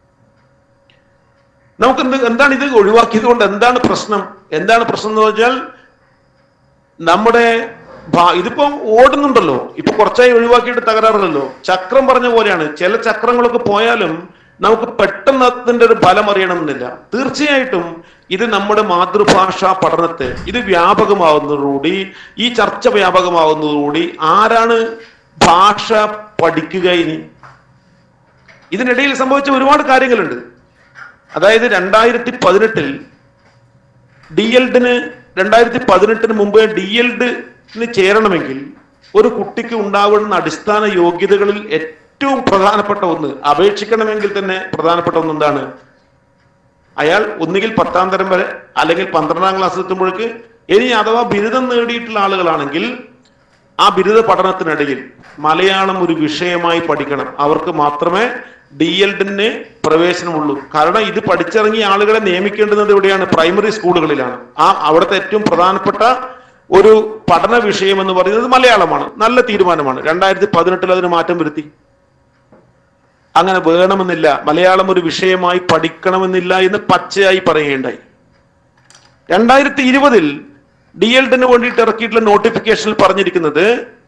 നമുക്ക് എന്ത് എന്താണ് ഇത് ഒഴിവാക്കിയത് കൊണ്ട് എന്താണ് പ്രശ്നം എന്താണ് പ്രശ്നം എന്ന് വെച്ചാൽ നമ്മുടെ ഭാ- ഇതിപ്പോ ഓടുന്നുണ്ടല്ലോ ഇപ്പൊ കുറച്ചായി ഒഴിവാക്കിയിട്ട് തകരാറില്ലല്ലോ ചക്രം പറഞ്ഞ പോലെയാണ് ചില ചക്രങ്ങളൊക്കെ പോയാലും നമുക്ക് പെട്ടെന്ന് അതിന്റെ ഒരു ഫലം അറിയണമെന്നില്ല തീർച്ചയായിട്ടും ഇത് നമ്മുടെ മാതൃഭാഷാ പഠനത്തെ ഇത് വ്യാപകമാവുന്നതോടുകൂടി ഈ ചർച്ച വ്യാപകമാവുന്നതോടുകൂടി ആരാണ് ഭാഷ പഠിക്കുക ഇനി ഇതിനിടയിൽ സംഭവിച്ച ഒരുപാട് കാര്യങ്ങളുണ്ട് അതായത് രണ്ടായിരത്തി പതിനെട്ടിൽ ഡി എൽഡിന് രണ്ടായിരത്തി പതിനെട്ടിന് മുമ്പ് ഡി എൽഡിന് ചേരണമെങ്കിൽ ഒരു കുട്ടിക്ക് ഉണ്ടാവുന്ന അടിസ്ഥാന യോഗ്യതകളിൽ ഏറ്റവും പ്രധാനപ്പെട്ട ഒന്ന് അപേക്ഷിക്കണമെങ്കിൽ തന്നെ പ്രധാനപ്പെട്ട ഒന്ന് എന്താണ് അയാൾ ഒന്നുകിൽ പത്താം തരം വരെ അല്ലെങ്കിൽ പന്ത്രണ്ടാം ക്ലാസ് എത്തുമ്പോഴേക്ക് ഇനി അഥവാ ബിരുദം നേടിയിട്ടുള്ള ആളുകളാണെങ്കിൽ ആ ബിരുദ പഠനത്തിനിടയിൽ മലയാളം ഒരു വിഷയമായി പഠിക്കണം അവർക്ക് മാത്രമേ ഡി എൽഡിന് പ്രവേശനമുള്ളൂ കാരണം ഇത് പഠിച്ചിറങ്ങിയ ആളുകളെ നിയമിക്കേണ്ടുന്നത് എവിടെയാണ് പ്രൈമറി സ്കൂളുകളിലാണ് ആ അവിടുത്തെ ഏറ്റവും പ്രധാനപ്പെട്ട ഒരു പഠന വിഷയം എന്ന് പറയുന്നത് മലയാളമാണ് നല്ല തീരുമാനമാണ് രണ്ടായിരത്തി പതിനെട്ടിൽ അതിന് മാറ്റം വരുത്തി അങ്ങനെ വേണമെന്നില്ല മലയാളം ഒരു വിഷയമായി പഠിക്കണമെന്നില്ല എന്ന് പച്ചയായി പറയുകയുണ്ടായി രണ്ടായിരത്തി ഇരുപതിൽ ഡി എൽഡിന് വേണ്ടിയിട്ട് ഇറക്കിയിട്ടുള്ള നോട്ടിഫിക്കേഷനിൽ പറഞ്ഞിരിക്കുന്നത്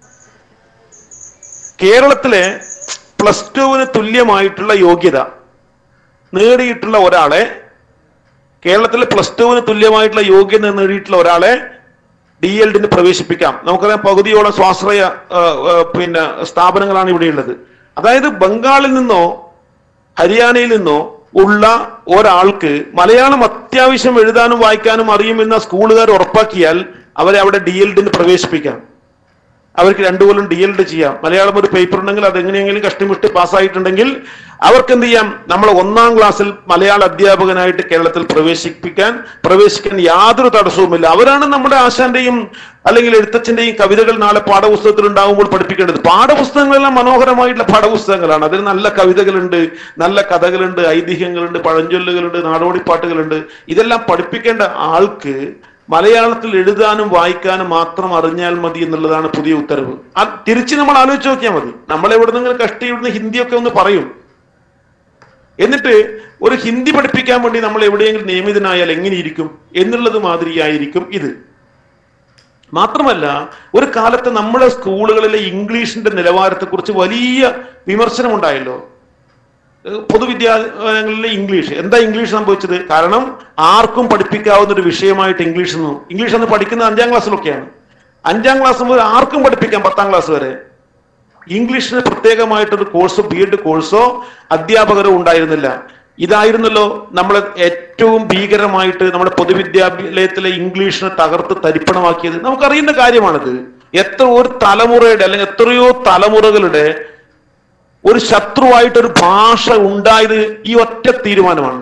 കേരളത്തിലെ പ്ലസ് ടുവിന് തുല്യമായിട്ടുള്ള യോഗ്യത നേടിയിട്ടുള്ള ഒരാളെ കേരളത്തിലെ പ്ലസ് ടുവിന് തുല്യമായിട്ടുള്ള യോഗ്യത നേടിയിട്ടുള്ള ഒരാളെ ഡി എൽഡിന് പ്രവേശിപ്പിക്കാം നമുക്കറിയാം പകുതിയോളം സ്വാശ്രയ ആ, ആ, പിന്നെ സ്ഥാപനങ്ങളാണ് ഇവിടെയുള്ളത് അതായത് ബംഗാളിൽ നിന്നോ ഹരിയാനയിൽ നിന്നോ ഉള്ള ഒരാൾക്ക് മലയാളം അത്യാവശ്യം എഴുതാനും വായിക്കാനും അറിയുമെന്ന സ്കൂളുകാർ ഉറപ്പാക്കിയാൽ അവരെ അവിടെ ഡി എൽഡിന് പ്രവേശിപ്പിക്കാം അവർക്ക് രണ്ടു കൊല്ലം ഡി എൽഡ് ചെയ്യാം മലയാളം ഒരു പേപ്പർ ഉണ്ടെങ്കിൽ അത് എങ്ങനെയെങ്കിലും കഷ്ടിമിട്ട് പാസ്സായിട്ടുണ്ടെങ്കിൽ അവർക്ക് എന്ത് ചെയ്യാം നമ്മൾ ഒന്നാം ക്ലാസ്സിൽ മലയാള അധ്യാപകനായിട്ട് കേരളത്തിൽ പ്രവേശിപ്പിക്കാൻ പ്രവേശിക്കാൻ യാതൊരു തടസ്സവുമില്ല അവരാണ് നമ്മുടെ ആശാന്റെയും അല്ലെങ്കിൽ എഴുത്തച്ഛന്റെയും കവിതകൾ നാളെ പാഠപുസ്തകത്തിൽ ഉണ്ടാകുമ്പോൾ പഠിപ്പിക്കേണ്ടത് പാഠപുസ്തകങ്ങളെല്ലാം മനോഹരമായിട്ടുള്ള പാഠപുസ്തകങ്ങളാണ് അതിൽ നല്ല കവിതകളുണ്ട് നല്ല കഥകളുണ്ട് ഐതിഹ്യങ്ങളുണ്ട് പഴഞ്ചൊല്ലുകളുണ്ട് നാടോടിപ്പാട്ടുകളുണ്ട് ഇതെല്ലാം പഠിപ്പിക്കേണ്ട ആൾക്ക് മലയാളത്തിൽ എഴുതാനും വായിക്കാനും മാത്രം അറിഞ്ഞാൽ മതി എന്നുള്ളതാണ് പുതിയ ഉത്തരവ് ആ തിരിച്ച് നമ്മൾ ആലോചിച്ച് നോക്കിയാൽ മതി നമ്മൾ എവിടെ നിന്നെങ്കിലും കഷ്ടി ഇവിടുന്ന് ഹിന്ദിയൊക്കെ ഒന്ന് പറയും എന്നിട്ട് ഒരു ഹിന്ദി പഠിപ്പിക്കാൻ വേണ്ടി നമ്മൾ എവിടെയെങ്കിലും നിയമിതനായാൽ എങ്ങനെയിരിക്കും എന്നുള്ളത് മാതിരിയായിരിക്കും ഇത് മാത്രമല്ല ഒരു കാലത്ത് നമ്മുടെ സ്കൂളുകളിലെ ഇംഗ്ലീഷിന്റെ നിലവാരത്തെക്കുറിച്ച് വലിയ വിമർശനം ഉണ്ടായല്ലോ ഏഹ് പൊതുവിദ്യാലയങ്ങളിലെ ഇംഗ്ലീഷ് എന്താ ഇംഗ്ലീഷ് സംഭവിച്ചത് കാരണം ആർക്കും പഠിപ്പിക്കാവുന്ന ഒരു വിഷയമായിട്ട് ഇംഗ്ലീഷ് ഒന്നും ഇംഗ്ലീഷ് അന്ന് പഠിക്കുന്നത് അഞ്ചാം ക്ലാസ്സിലൊക്കെയാണ് അഞ്ചാം ക്ലാസ് മുതൽ ആർക്കും പഠിപ്പിക്കാം പത്താം ക്ലാസ് വരെ ഇംഗ്ലീഷിന് പ്രത്യേകമായിട്ടൊരു കോഴ്സോ ബി എഡ് കോഴ്സോ അധ്യാപകരോ ഉണ്ടായിരുന്നില്ല ഇതായിരുന്നല്ലോ നമ്മൾ ഏറ്റവും ഭീകരമായിട്ട് നമ്മുടെ പൊതുവിദ്യാലയത്തിലെ ഇംഗ്ലീഷിനെ തകർത്ത് തരിപ്പണമാക്കിയത് നമുക്കറിയുന്ന കാര്യമാണിത് എത്ര ഒരു തലമുറയുടെ അല്ലെങ്കിൽ എത്രയോ തലമുറകളുടെ ഒരു ശത്രുവായിട്ട് ഒരു ഭാഷ ഉണ്ടായത് ഈ ഒറ്റ തീരുമാനമാണ്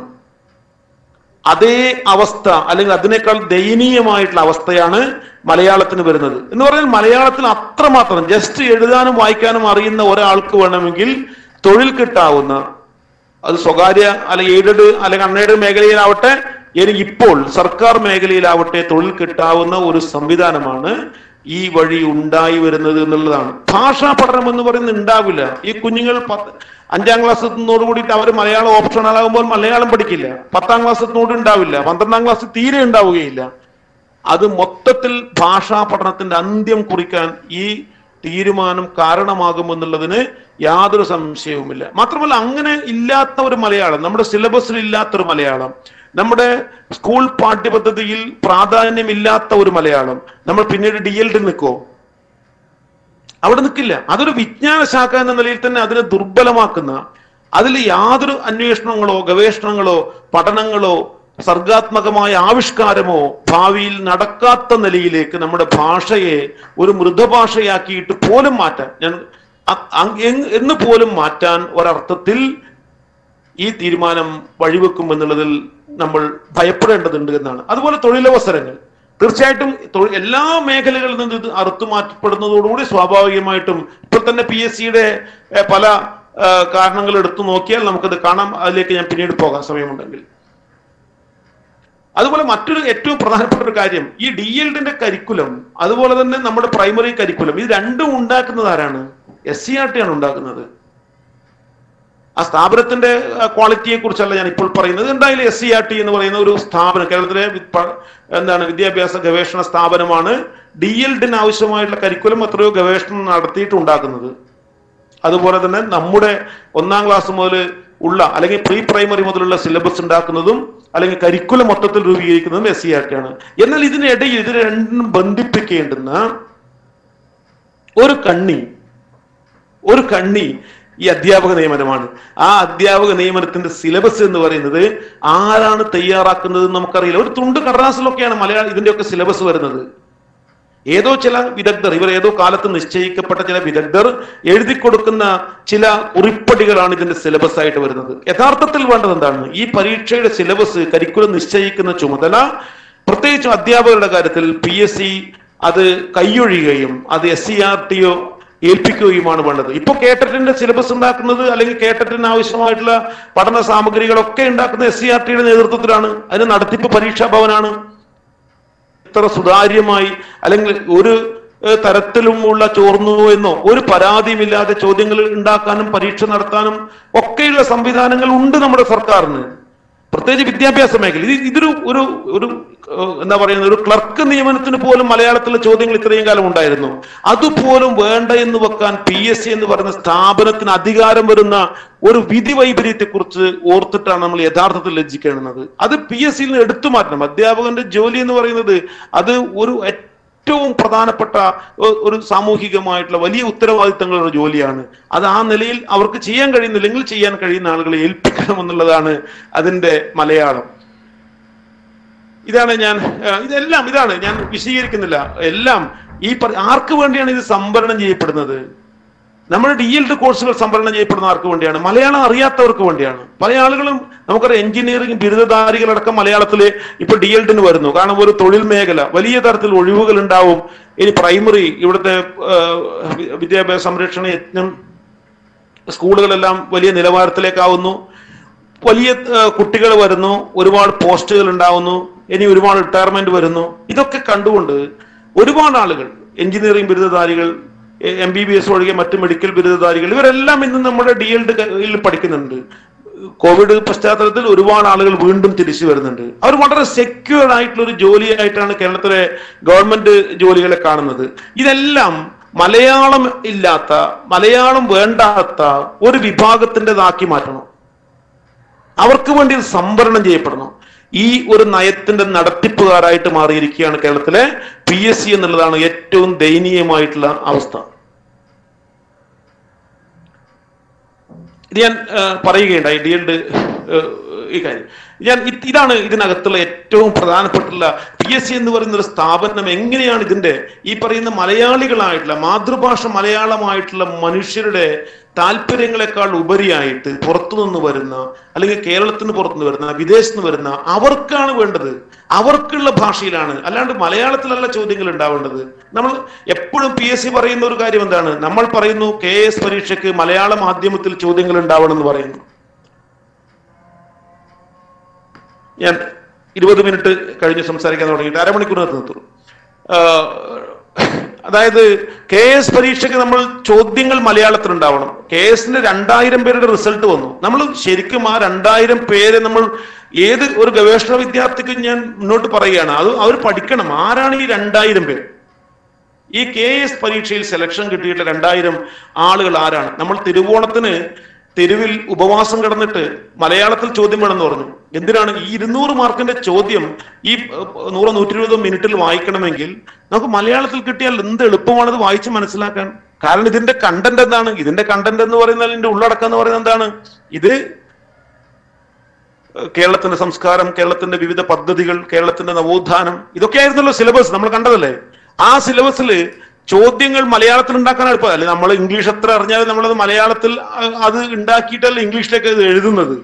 അതേ അവസ്ഥ അല്ലെങ്കിൽ അതിനേക്കാൾ ദയനീയമായിട്ടുള്ള അവസ്ഥയാണ് മലയാളത്തിന് വരുന്നത് എന്ന് പറഞ്ഞാൽ മലയാളത്തിൽ അത്രമാത്രം ജസ്റ്റ് എഴുതാനും വായിക്കാനും അറിയുന്ന ഒരാൾക്ക് വേണമെങ്കിൽ തൊഴിൽ കിട്ടാവുന്ന അത് സ്വകാര്യ അല്ലെങ്കിൽ എയ്ഡഡ് അല്ലെങ്കിൽ അൺഎയ്ഡഡ് മേഖലയിലാവട്ടെ ഇനി ഇപ്പോൾ സർക്കാർ മേഖലയിലാവട്ടെ തൊഴിൽ കിട്ടാവുന്ന ഒരു സംവിധാനമാണ് ഈ വഴി ഉണ്ടായി വരുന്നത് എന്നുള്ളതാണ് ഭാഷാ പഠനം എന്ന് പറയുന്നത് ഉണ്ടാവില്ല ഈ കുഞ്ഞുങ്ങൾ പത്ത് അഞ്ചാം ക്ലാസ് എത്തുന്നതോട് കൂടിയിട്ട് അവർ മലയാളം ഓപ്ഷണൽ ആകുമ്പോൾ മലയാളം പഠിക്കില്ല പത്താം ക്ലാസ് എത്തുന്നതോട് ഉണ്ടാവില്ല പന്ത്രണ്ടാം ക്ലാസ് തീരെ ഉണ്ടാവുകയില്ല അത് മൊത്തത്തിൽ ഭാഷാ പഠനത്തിന്റെ അന്ത്യം കുറിക്കാൻ ഈ തീരുമാനം കാരണമാകുമെന്നുള്ളതിന് യാതൊരു സംശയവുമില്ല മാത്രമല്ല അങ്ങനെ ഇല്ലാത്ത ഒരു മലയാളം നമ്മുടെ സിലബസിൽ ഇല്ലാത്തൊരു മലയാളം നമ്മുടെ സ്കൂൾ പാഠ്യപദ്ധതിയിൽ പ്രാധാന്യമില്ലാത്ത ഒരു മലയാളം നമ്മൾ പിന്നീട് ഡി എൽ ഡി നിൽക്കോ അവിടെ നിൽക്കില്ല അതൊരു വിജ്ഞാന ശാഖ എന്ന നിലയിൽ തന്നെ അതിനെ ദുർബലമാക്കുന്ന അതിൽ യാതൊരു അന്വേഷണങ്ങളോ ഗവേഷണങ്ങളോ പഠനങ്ങളോ സർഗാത്മകമായ ആവിഷ്കാരമോ ഭാവിയിൽ നടക്കാത്ത നിലയിലേക്ക് നമ്മുടെ ഭാഷയെ ഒരു മൃതഭാഷയാക്കിയിട്ട് പോലും മാറ്റാൻ ഞാൻ അ- അ- എങ് എന്ന് പോലും മാറ്റാൻ ഒരർത്ഥത്തിൽ ഈ തീരുമാനം വഴിവെക്കും എന്നുള്ളതിൽ നമ്മൾ ഭയപ്പെടേണ്ടതുണ്ട് എന്നാണ് അതുപോലെ തൊഴിലവസരങ്ങൾ തീർച്ചയായിട്ടും തൊഴിൽ എല്ലാ മേഖലകളിൽ നിന്ന് ഇത് അറുത്തു മാറ്റപ്പെടുന്നതോടുകൂടി സ്വാഭാവികമായിട്ടും ഇപ്പോൾ തന്നെ പി എസ് സിയുടെ പല ആ, കാരണങ്ങൾ എടുത്തു നോക്കിയാൽ നമുക്കത് കാണാം അതിലേക്ക് ഞാൻ പിന്നീട് പോകാം സമയമുണ്ടെങ്കിൽ അതുപോലെ മറ്റൊരു ഏറ്റവും പ്രധാനപ്പെട്ട ഒരു കാര്യം ഈ ഡി എൽഡിന്റെ കരിക്കുലം അതുപോലെ തന്നെ നമ്മുടെ പ്രൈമറി കരിക്കുലം ഇത് രണ്ടും ഉണ്ടാക്കുന്നത് ആരാണ് എസ് സി ആർ ടി ആണ് ഉണ്ടാക്കുന്നത് ആ സ്ഥാപനത്തിന്റെ ക്വാളിറ്റിയെ കുറിച്ചല്ല ഞാൻ ഇപ്പോൾ പറയുന്നത് എന്തായാലും എസ് സി ആർ ടി എന്ന് പറയുന്ന ഒരു സ്ഥാപനം കേരളത്തിലെ വി- പ- എന്താണ് വിദ്യാഭ്യാസ ഗവേഷണ സ്ഥാപനമാണ് ഡി എൽഡിന് ആവശ്യമായിട്ടുള്ള കരിക്കുലം എത്രയോ ഗവേഷണം നടത്തിയിട്ട് ഉണ്ടാക്കുന്നത് അതുപോലെ തന്നെ നമ്മുടെ ഒന്നാം ക്ലാസ് മുതൽ ഉള്ള അല്ലെങ്കിൽ പ്രീ പ്രൈമറി മുതലുള്ള സിലബസ് ഉണ്ടാക്കുന്നതും അല്ലെങ്കിൽ കരിക്കുലം മൊത്തത്തിൽ രൂപീകരിക്കുന്നതും എസ് സി ആർ ടി ആണ് എന്നാൽ ഇതിനിടയിൽ ഇത് രണ്ടും ബന്ധിപ്പിക്കേണ്ടുന്ന ഒരു കണ്ണി ഒരു കണ്ണി ഈ അധ്യാപക നിയമനമാണ് ആ അധ്യാപക നിയമനത്തിന്റെ സിലബസ് എന്ന് പറയുന്നത് ആരാണ് തയ്യാറാക്കുന്നത് എന്ന് നമുക്കറിയില്ല ഒരു തുണ്ട് കടലാസിലൊക്കെയാണ് മലയാളം ഇതിന്റെയൊക്കെ സിലബസ് വരുന്നത് ഏതോ ചില വിദഗ്ധർ ഇവർ ഏതോ കാലത്ത് നിശ്ചയിക്കപ്പെട്ട ചില വിദഗ്ധർ എഴുതി കൊടുക്കുന്ന ചില കുറിപ്പടികളാണ് ഇതിന്റെ സിലബസ് ആയിട്ട് വരുന്നത് യഥാർത്ഥത്തിൽ വേണ്ടത് എന്താണ് ഈ പരീക്ഷയുടെ സിലബസ് കരിക്കുലം നിശ്ചയിക്കുന്ന ചുമതല പ്രത്യേകിച്ചും അധ്യാപകരുടെ കാര്യത്തിൽ പി എസ് സി അത് കൈയൊഴിയുകയും അത് എസ് സി ആർ ടി ഒ ഏൽപ്പിക്കുകയുമാണ് വേണ്ടത് ഇപ്പൊ കേട്ടറ്റിന്റെ സിലബസ് ഉണ്ടാക്കുന്നത് അല്ലെങ്കിൽ കേട്ടറ്റിന് ആവശ്യമായിട്ടുള്ള പഠന സാമഗ്രികളൊക്കെ ഉണ്ടാക്കുന്ന എസ് സി ആർ ടിയുടെ നേതൃത്വത്തിലാണ് അതിന് നടത്തിപ്പ് പരീക്ഷാ ഭവനാണ് ഇത്ര സുതാര്യമായി അല്ലെങ്കിൽ ഒരു ഏഹ്, തരത്തിലുമുള്ള ചോർന്നു എന്നോ ഒരു പരാതിയുമില്ലാതെ ചോദ്യങ്ങൾ ഉണ്ടാക്കാനും പരീക്ഷ നടത്താനും ഒക്കെയുള്ള സംവിധാനങ്ങൾ ഉണ്ട് നമ്മുടെ സർക്കാരിന് പ്രത്യേകിച്ച് വിദ്യാഭ്യാസ മേഖല ഇത് ഇതൊരു ഒരു ഒരു ഏഹ്, എന്താ പറയുന്നത് ഒരു ക്ലർക്ക് നിയമനത്തിന് പോലും മലയാളത്തിലെ ചോദ്യങ്ങൾ ഇത്രയും കാലം ഉണ്ടായിരുന്നു അതുപോലും വേണ്ട എന്ന് വെക്കാൻ പി എസ് സി എന്ന് പറയുന്ന സ്ഥാപനത്തിന് അധികാരം വരുന്ന ഒരു വിധി വൈപരീത്യത്തെ കുറിച്ച് ഓർത്തിട്ടാണ് നമ്മൾ യഥാർത്ഥത്തിൽ ലജ്ജിക്കേണ്ടുന്നത് അത് പി എസ് സിയിൽ നിന്ന് എടുത്തു മാറ്റണം അധ്യാപകന്റെ ജോലി എന്ന് പറയുന്നത് അത് ഒരു ഏറ്റവും പ്രധാനപ്പെട്ട ഒ- ഒരു സാമൂഹികമായിട്ടുള്ള വലിയ ഉത്തരവാദിത്തങ്ങളുള്ള ജോലിയാണ് അത് ആ നിലയിൽ അവർക്ക് ചെയ്യാൻ കഴിയുന്നില്ലെങ്കിൽ ചെയ്യാൻ കഴിയുന്ന ആളുകളെ ഏൽപ്പിക്കണം എന്നുള്ളതാണ് അതിന്റെ മലയാളം ഇതാണ് ഞാൻ ഏഹ്, ഇതെല്ലാം ഇതാണ് ഞാൻ വിശദീകരിക്കുന്നില്ല എല്ലാം ഈ പറ- ആർക്ക് വേണ്ടിയാണ് ഇത് സംവരണം ചെയ്യപ്പെടുന്നത് നമ്മുടെ ഡി എൽ കോഴ്സുകൾ സംവരണം ചെയ്യപ്പെടുന്ന ആർക്ക് വേണ്ടിയാണ് മലയാളം അറിയാത്തവർക്ക് വേണ്ടിയാണ് പല ആളുകളും നമുക്കറിയാം എഞ്ചിനീയറിംഗ് ബിരുദധാരികളടക്കം മലയാളത്തിൽ ഇപ്പോൾ ഡി എൽ ഡിന് വരുന്നു കാരണം ഒരു തൊഴിൽ മേഖല വലിയ തരത്തിൽ ഒഴിവുകൾ ഉണ്ടാവും ഇനി പ്രൈമറി ഇവിടുത്തെ ഏഹ്, വി- വിദ്യാഭ്യാസ സംരക്ഷണ യജ്ഞം സ്കൂളുകളെല്ലാം വലിയ നിലവാരത്തിലേക്കാവുന്നു വലിയ കുട്ടികൾ വരുന്നു ഒരുപാട് പോസ്റ്റുകൾ ഉണ്ടാവുന്നു ഇനി ഒരുപാട് റിട്ടയർമെന്റ് വരുന്നു ഇതൊക്കെ കണ്ടുകൊണ്ട് ഒരുപാട് ആളുകൾ എഞ്ചിനീയറിംഗ് ബിരുദധാരികൾ എം ബി ബി എസ് ഒഴികെ മറ്റ് മെഡിക്കൽ ബിരുദധാരികൾ ഇവരെല്ലാം ഇന്ന് നമ്മുടെ ഡി എൽ ഡിയിൽ പഠിക്കുന്നുണ്ട് കോവിഡ് പശ്ചാത്തലത്തിൽ ഒരുപാട് ആളുകൾ വീണ്ടും തിരിച്ചു വരുന്നുണ്ട് അവർ വളരെ സെക്യൂർഡ് ആയിട്ടുള്ള ഒരു ജോലിയായിട്ടാണ് കേരളത്തിലെ ഗവൺമെന്റ് ജോലികളെ കാണുന്നത് ഇതെല്ലാം മലയാളം ഇല്ലാത്ത മലയാളം വേണ്ടാത്ത ഒരു വിഭാഗത്തിൻ്റെതാക്കി മാറ്റണം അവർക്ക് വേണ്ടി ഇത് സംവരണം ചെയ്യപ്പെടണം ഈ ഒരു നയത്തിന്റെ നടത്തിപ്പുകാരായിട്ട് മാറിയിരിക്കുകയാണ് കേരളത്തിലെ പി എസ് സി എന്നുള്ളതാണ് ഏറ്റവും ദയനീയമായിട്ടുള്ള അവസ്ഥ ഇത് ഞാൻ ആ, പറയുകയുണ്ടായി ഡി എൽഡ് ഈ കാര്യം ഞാൻ ഇത് ഇതാണ് ഇതിനകത്തുള്ള ഏറ്റവും പ്രധാനപ്പെട്ടുള്ള പി എസ് സി എന്ന് പറയുന്ന ഒരു സ്ഥാപനം എങ്ങനെയാണ് ഇതിന്റെ ഈ പറയുന്ന മലയാളികളായിട്ടുള്ള മാതൃഭാഷ മലയാളമായിട്ടുള്ള മനുഷ്യരുടെ താല്പര്യങ്ങളെക്കാൾ ഉപരിയായിട്ട് പുറത്തുനിന്ന് വരുന്ന അല്ലെങ്കിൽ കേരളത്തിന് പുറത്തുനിന്ന് വരുന്ന വിദേശത്ത് നിന്ന് വരുന്ന അവർക്കാണ് വേണ്ടത് അവർക്കുള്ള ഭാഷയിലാണ് അല്ലാണ്ട് മലയാളത്തിലല്ല ചോദ്യങ്ങൾ ഉണ്ടാവേണ്ടത് നമ്മൾ എപ്പോഴും പി എസ് സി പറയുന്ന ഒരു കാര്യം എന്താണ് നമ്മൾ പറയുന്നു കെ എസ് പരീക്ഷയ്ക്ക് മലയാള മാധ്യമത്തിൽ ചോദ്യങ്ങൾ ഉണ്ടാവണം എന്ന് പറയുന്നു ഞാൻ ഇരുപത് മിനിറ്റ് കഴിഞ്ഞ് സംസാരിക്കാൻ തുടങ്ങിയിട്ട് അരമണിക്കൂറിനകത്ത് നിർത്തുള്ളൂ ആഹ് അതായത് കെ എസ് പരീക്ഷയ്ക്ക് നമ്മൾ ചോദ്യങ്ങൾ മലയാളത്തിൽ ഉണ്ടാവണം കെ എസിന്റെ രണ്ടായിരം പേരുടെ റിസൾട്ട് വന്നു നമ്മൾ ശരിക്കും ആ രണ്ടായിരം പേരെ നമ്മൾ ഏത് ഒരു ഗവേഷണ വിദ്യാർത്ഥിക്കും ഞാൻ മുന്നോട്ട് പറയുകയാണ് അത് അവർ പഠിക്കണം ആരാണ് ഈ രണ്ടായിരം പേർ ഈ കെ എസ് പരീക്ഷയിൽ സെലക്ഷൻ കിട്ടിയിട്ടുള്ള രണ്ടായിരം ആളുകൾ ആരാണ് നമ്മൾ തിരുവോണത്തിന് തെരുവിൽ ഉപവാസം കിടന്നിട്ട് മലയാളത്തിൽ ചോദ്യം വേണമെന്ന് പറഞ്ഞു എന്തിനാണ് ഈ ഇരുന്നൂറ് മാർക്കിന്റെ ചോദ്യം ഈ ഏർ, നൂറോ നൂറ്റി ഇരുപതോ മിനിറ്റിൽ വായിക്കണമെങ്കിൽ നമുക്ക് മലയാളത്തിൽ കിട്ടിയാൽ എന്ത് എളുപ്പമാണത് വായിച്ച് മനസ്സിലാക്കാൻ കാരണം ഇതിന്റെ കണ്ടന്റ് എന്താണ് ഇതിന്റെ കണ്ടന്റ് എന്ന് പറയുന്നത് ഇതിന്റെ ഉള്ളടക്കം എന്ന് പറയുന്നത് എന്താണ് ഇത് കേരളത്തിന്റെ സംസ്കാരം കേരളത്തിന്റെ വിവിധ പദ്ധതികൾ കേരളത്തിന്റെ നവോത്ഥാനം ഇതൊക്കെയായിരുന്നല്ലോ സിലബസ് നമ്മൾ കണ്ടതല്ലേ ആ സിലബസിൽ ചോദ്യങ്ങൾ മലയാളത്തിൽ ഉണ്ടാക്കാൻ എളുപ്പം അല്ലെ നമ്മൾ ഇംഗ്ലീഷ് എത്ര അറിഞ്ഞാലും നമ്മളത് മലയാളത്തിൽ അ- അത് ഉണ്ടാക്കിയിട്ടല്ല ഇംഗ്ലീഷിലേക്ക് അത് എഴുതുന്നത്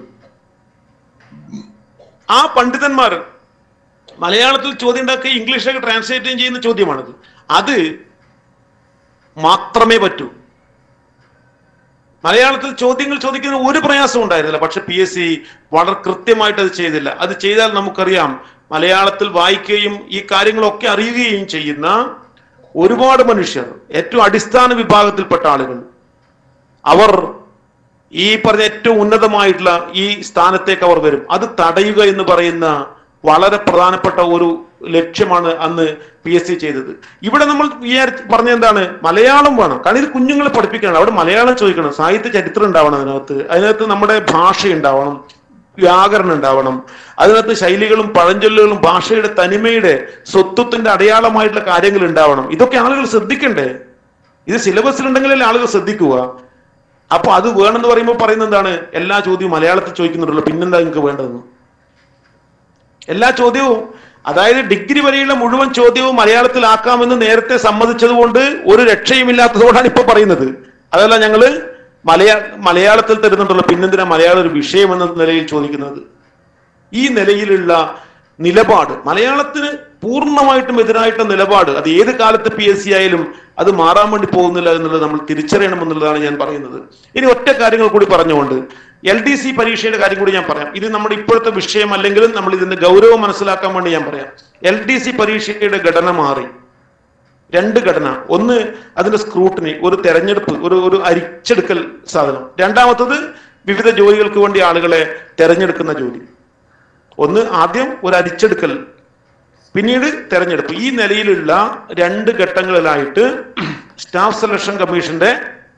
ആ പണ്ഡിതന്മാർ മലയാളത്തിൽ ചോദ്യം ഉണ്ടാക്കി ഇംഗ്ലീഷിലേക്ക് ട്രാൻസ്ലേറ്റ് ചെയ്യുന്ന ചോദ്യമാണത് അത് മാത്രമേ പറ്റൂ മലയാളത്തിൽ ചോദ്യങ്ങൾ ചോദിക്കുന്ന ഒരു പ്രയാസവും ഉണ്ടായിരുന്നില്ല പക്ഷെ പി എസ് സി വളരെ കൃത്യമായിട്ട് അത് ചെയ്തില്ല അത് ചെയ്താൽ നമുക്കറിയാം മലയാളത്തിൽ വായിക്കുകയും ഈ കാര്യങ്ങളൊക്കെ അറിയുകയും ചെയ്യുന്ന ഒരുപാട് മനുഷ്യർ ഏറ്റവും അടിസ്ഥാന വിഭാഗത്തിൽപ്പെട്ട ആളുകൾ അവർ ഈ പറഞ്ഞ ഏറ്റവും ഉന്നതമായിട്ടുള്ള ഈ സ്ഥാനത്തേക്ക് അവർ വരും അത് തടയുക എന്ന് പറയുന്ന വളരെ പ്രധാനപ്പെട്ട ഒരു ലക്ഷ്യമാണ് അന്ന് പി എസ് സി ചെയ്തത് ഇവിടെ നമ്മൾ വിചാരിച്ച് പറഞ്ഞ എന്താണ് മലയാളം വേണം കാരണം ഇത് കുഞ്ഞുങ്ങളെ പഠിപ്പിക്കണം അവിടെ മലയാളം ചോദിക്കണം സാഹിത്യ ചരിത്രം ഉണ്ടാവണം അതിനകത്ത് അതിനകത്ത് നമ്മുടെ ഭാഷ ഉണ്ടാവണം വ്യാകരണം ഉണ്ടാവണം അതിനകത്ത് ശൈലികളും പഴഞ്ചൊല്ലുകളും ഭാഷയുടെ തനിമയുടെ സ്വത്വത്തിന്റെ അടയാളമായിട്ടുള്ള കാര്യങ്ങൾ ഉണ്ടാവണം ഇതൊക്കെ ആളുകൾ ശ്രദ്ധിക്കണ്ടേ ഇത് സിലബസിൽ ഉണ്ടെങ്കിലല്ലേ ആളുകൾ ശ്രദ്ധിക്കുക അപ്പൊ അത് വേണമെന്ന് പറയുമ്പോൾ പറയുന്നത് എന്താണ് എല്ലാ ചോദ്യവും മലയാളത്തിൽ ചോദിക്കുന്നുണ്ടല്ലോ പിന്നെന്താ നിങ്ങൾക്ക് വേണ്ടതെന്ന് എല്ലാ ചോദ്യവും അതായത് ഡിഗ്രി വരെയുള്ള മുഴുവൻ ചോദ്യവും മലയാളത്തിലാക്കാമെന്ന് നേരത്തെ സമ്മതിച്ചതുകൊണ്ട് ഒരു രക്ഷയുമില്ലാത്തതുകൊണ്ടാണ് ഇപ്പൊ പറയുന്നത് അതല്ല ഞങ്ങള് മലയാ മലയാളത്തിൽ തരുന്നുണ്ടല്ലോ പിന്നെന്തിനാ മലയാളം ഒരു വിഷയം എന്ന നിലയിൽ ചോദിക്കുന്നത് ഈ നിലയിലുള്ള നിലപാട് മലയാളത്തിന് പൂർണ്ണമായിട്ടും എതിരായിട്ടുള്ള നിലപാട് അത് ഏത് കാലത്ത് പി എസ് സി ആയാലും അത് മാറാൻ വേണ്ടി പോകുന്നില്ല എന്നുള്ളത് നമ്മൾ തിരിച്ചറിയണം എന്നുള്ളതാണ് ഞാൻ പറയുന്നത് ഇനി ഒറ്റ കാര്യങ്ങൾ കൂടി പറഞ്ഞുകൊണ്ട് എൽ ഡി സി പരീക്ഷയുടെ കാര്യം കൂടി ഞാൻ പറയാം ഇത് നമ്മുടെ ഇപ്പോഴത്തെ വിഷയം അല്ലെങ്കിലും നമ്മൾ ഇതിന്റെ ഗൗരവം മനസ്സിലാക്കാൻ വേണ്ടി ഞാൻ പറയാം എൽ ഡി സി പരീക്ഷയുടെ ഘടന മാറി രണ്ട് ഘടന ഒന്ന് അതിന്റെ സ്ക്രൂട്ടിനി ഒരു തെരഞ്ഞെടുപ്പ് ഒരു ഒരു അരിച്ചെടുക്കൽ സാധനം രണ്ടാമത്തത് വിവിധ ജോലികൾക്ക് വേണ്ടി ആളുകളെ തെരഞ്ഞെടുക്കുന്ന ജോലി ഒന്ന് ആദ്യം ഒരു അരിച്ചെടുക്കൽ പിന്നീട് തെരഞ്ഞെടുപ്പ് ഈ നിലയിലുള്ള രണ്ട് ഘട്ടങ്ങളിലായിട്ട് സ്റ്റാഫ് സെലക്ഷൻ കമ്മീഷന്റെ